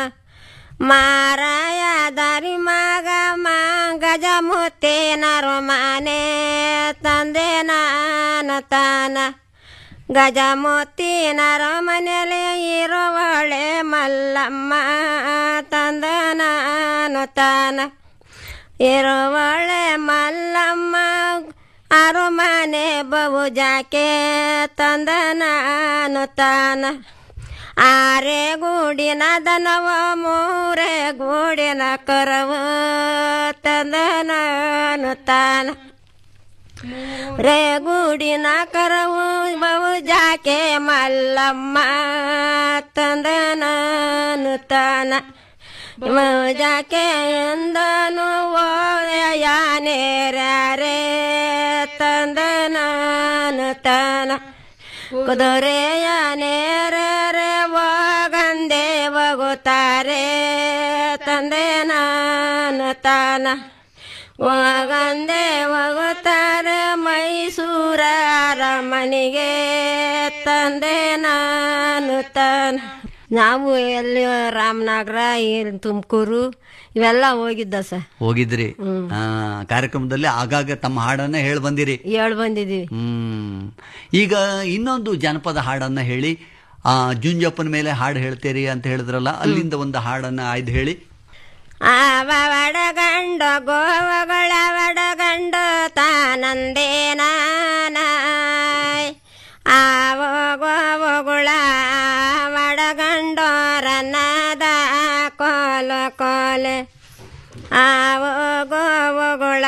ಮಾರಾಯದರಿ ಮಗ ಮಾಂಗಜ ಮುತ್ತೇನರು ಮನೆ ತಂದೆ ನಾನು ತಾನ ಗಜಮುತ್ತಿನರ ಮನೆಯಲ್ಲಿ ಇರುವಳೆ ಮಲ್ಲಮ್ಮ ತಂದ ನಾನು ತಾನ ಇರುವಳೆ ಮಲ್ಲಮ್ಮ ಅರುಮನೆ ಬಹು ಜಾಕೆ ತಂದ ನಾನು ತಾನ ಆರೆ ಗೂಡಿನ ದನವ ಮೂರೆ ಗೂಡಿನ ಕರವು ತಂದ ನಾನು ತಾನ ರೇ ಗೂಡಿನ ಕರವು ಬಹು ಜಾಕೆ ಮಲ್ಲಮ್ಮ ತಂದ ನಾನು ತಾನ ಜಾಕೆ ಎಂದನು ಓಯಾನೇರ್ಯಾರೆ ತಂದ ನಾನು ತಾನ ಕುದುರೆಯ ನೇರರೆ ಹೋಗಂದೆ ಹೋಗುತ್ತಾರೆ ತಂದೆ ನಾನು ತಾನ ಹೋಗಂದೆ ಹೋಗುತ್ತಾರೆ ಮೈಸೂರ ಅರಮನೆಗೆ ತಂದೆ ನಾನು ತಾನ ನಾವು ಎಲ್ಲಿ ರಾಮನಗರ ಇಲ್ಲಿ ತುಮಕೂರು ಇವೆಲ್ಲ ಹೋಗಿದ್ದ ಸರ್ ಹೋಗಿದ್ರಿ ಆ, ಕಾರ್ಯಕ್ರಮದಲ್ಲಿ ಆಗಾಗ ತಮ್ಮ ಹಾಡನ್ನ ಹೇಳಿ ಬಂದಿರಿ ಹೇಳಿ ಬಂದಿದ್ದೀವಿ ಹ್ಮ್ ಈಗ ಇನ್ನೊಂದು ಜಾನಪದ ಹಾಡನ್ನ ಹೇಳಿ ಆ ಜುಂಜಪ್ಪನ ಮೇಲೆ ಹಾಡು ಹೇಳ್ತೀರಿ ಅಂತ ಹೇಳಿದ್ರಲ್ಲ ಅಲ್ಲಿಂದ ಒಂದು ಹಾಡನ್ನ ಆಯ್ದು ಹೇಳಿ ಆವ ಒಡಗಂಡು ಗೋವಗಳ ಒಡಗಂಡು ತಾನಂದೇ ನಾನಾಯ್ ಆವ ಗೋವುಗಳ ಒಡಗಂಡೋರನ್ನದ ಕೋಲು ಕೋಲೆ ಆವ ಗೋವುಗಳ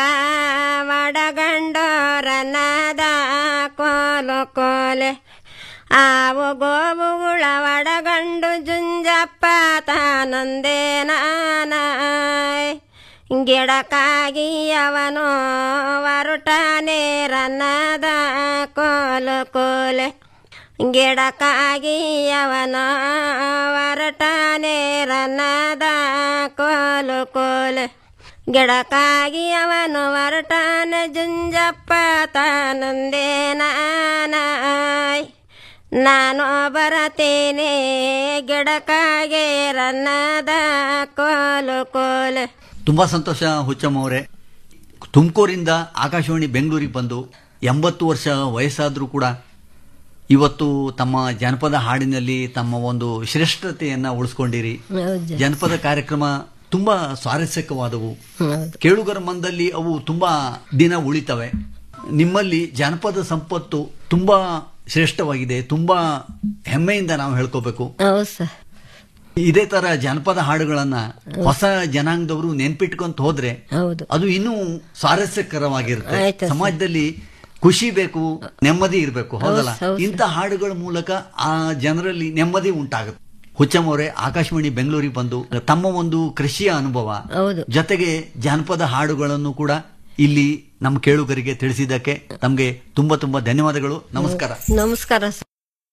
ಒಡಗಂಡೋರನ್ನದ ಕೋಲು ಕೋಲೆ ಆವು ಗೋವುಗಳ ಒಡಗಂಡು ಜುಂಜಪ್ಪ ತಾನೊಂದೇ ನಾನಾಯ್ ಗಿಡಕ್ಕಾಗಿ ಅವನು ಹೊರಟಾನೆ ರನ್ನದ ಕೋಲು ಕೋಲೆ ಗಿಡಕ್ಕಾಗಿ ಅವನ ಹೊರಟಾನೆ ರನ್ನದ ಕೋಲು ಕೋಲೆ ಗಿಡಕ್ಕಾಗಿ ಅವನು ಹೊರಟಾನೆ ಜುಂಜಪ್ಪ ತಾನೊಂದೇ ನಾನಾಯ್ ನಾನು ಬರತೇನೆ ಗಿಡಕ್ಕಾಗೆ ರನ್ನದ ಕೋಲು ಕೋಲು ತುಂಬಾ ಸಂತೋಷ ಹುಚ್ಚಮ್ಮ ಅವರೇ ತುಮಕೂರಿಂದ ಆಕಾಶವಾಣಿ ಬೆಂಗಳೂರಿಗೆ ಬಂದು ಎಂಬತ್ತು ವರ್ಷ ವಯಸ್ಸಾದರೂ ಕೂಡ ಇವತ್ತು ತಮ್ಮ ಜನಪದ ಹಾಡಿನಲ್ಲಿ ತಮ್ಮ ಒಂದು ಶ್ರೇಷ್ಠತೆಯನ್ನ ಉಳಿಸ್ಕೊಂಡಿರಿ ಹೌದು. ಜನಪದ ಕಾರ್ಯಕ್ರಮ ತುಂಬಾ ಸ್ವಾರಸ್ಯಕವಾದವು ಕೇಳುಗರ ಮಂದಲ್ಲಿ ಅವು ತುಂಬಾ ದಿನ ಉಳಿತವೆ ನಿಮ್ಮಲ್ಲಿ ಜಾನಪದ ಸಂಪತ್ತು ತುಂಬಾ ಶ್ರೇಷ್ಠವಾಗಿದೆ ತುಂಬಾ ಹೆಮ್ಮೆಯಿಂದ ನಾವು ಹೇಳ್ಕೋಬೇಕು ಹೌದು ಸರ್ ಇದೇ ತರ ಜನಪದ ಹಾಡುಗಳನ್ನ ಹೊಸ ಜನಾಂಗದವರು ನೆನ್ಪಿಟ್ಕೊಂತ ಹೋದ್ರೆ ಹೌದು ಅದು ಇನ್ನೂ ಸ್ವಾರಸ್ಯಕರವಾಗಿರುತ್ತೆ ಆಯ್ತು ಸರ್. ಸಮಾಜದಲ್ಲಿ ಖುಷಿ ಬೇಕು ನೆಮ್ಮದಿ ಇರಬೇಕು ಹೌದಲ್ಲ ಹೌದು, ಹೌದು ಇಂಥ ಹಾಡುಗಳ ಮೂಲಕ ಆ ಜನರಲ್ಲಿ ನೆಮ್ಮದಿ ಉಂಟಾಗುತ್ತೆ ಹುಚ್ಚಮ್ಮ ಅವರೇ ಆಕಾಶವಾಣಿ ಬೆಂಗಳೂರಿಗೆ ಬಂದು ತಮ್ಮ ಒಂದು ಕೃಷಿಯ ಅನುಭವ ಹೌದು ಜೊತೆಗೆ ಜಾನಪದ ಹಾಡುಗಳನ್ನು ಕೂಡ ಇಲ್ಲಿ ನಮ್ಮ ಕೇಳುಗರಿಗೆ ತಿಳಿಸಿದ್ದಕ್ಕೆ ತಮಗೆ ತುಂಬಾ ತುಂಬಾ ಧನ್ಯವಾದಗಳು ನಮಸ್ಕಾರ ನಮಸ್ಕಾರ ಸರ್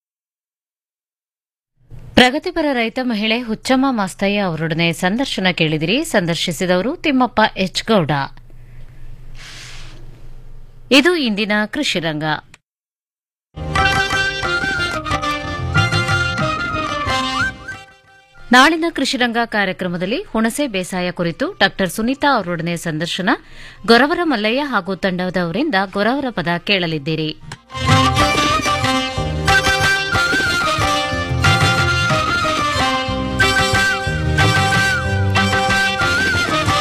ಪ್ರಗತಿಪರ ರೈತ ಮಹಿಳೆ ಹುಚ್ಚಮ್ಮ ಮಾಸ್ತಯ್ಯ ಅವರೊಡನೆ ಸಂದರ್ಶನ ಕೇಳಿದಿರಿ ಸಂದರ್ಶಿಸಿದವರು ತಿಮ್ಮಪ್ಪ ಎಚ್ ಗೌಡ ಇದು ಇಂದಿನ ಕೃಷಿ ರಂಗ ನಾಳಿನ ಕೃಷಿರಂಗ ಕಾರ್ಯಕ್ರಮದಲ್ಲಿ ಹುಣಸೆ ಬೇಸಾಯ ಕುರಿತು ಡಾ ಸುನೀತಾ ಅವರೊಡನೆ ಸಂದರ್ಶನ ಗೊರವರ ಮಲ್ಲಯ್ಯ ಹಾಗೂ ತಂಡದವರಿಂದ ಗೊರವರ ಪದ ಕೇಳಲಿದ್ದೀರಿ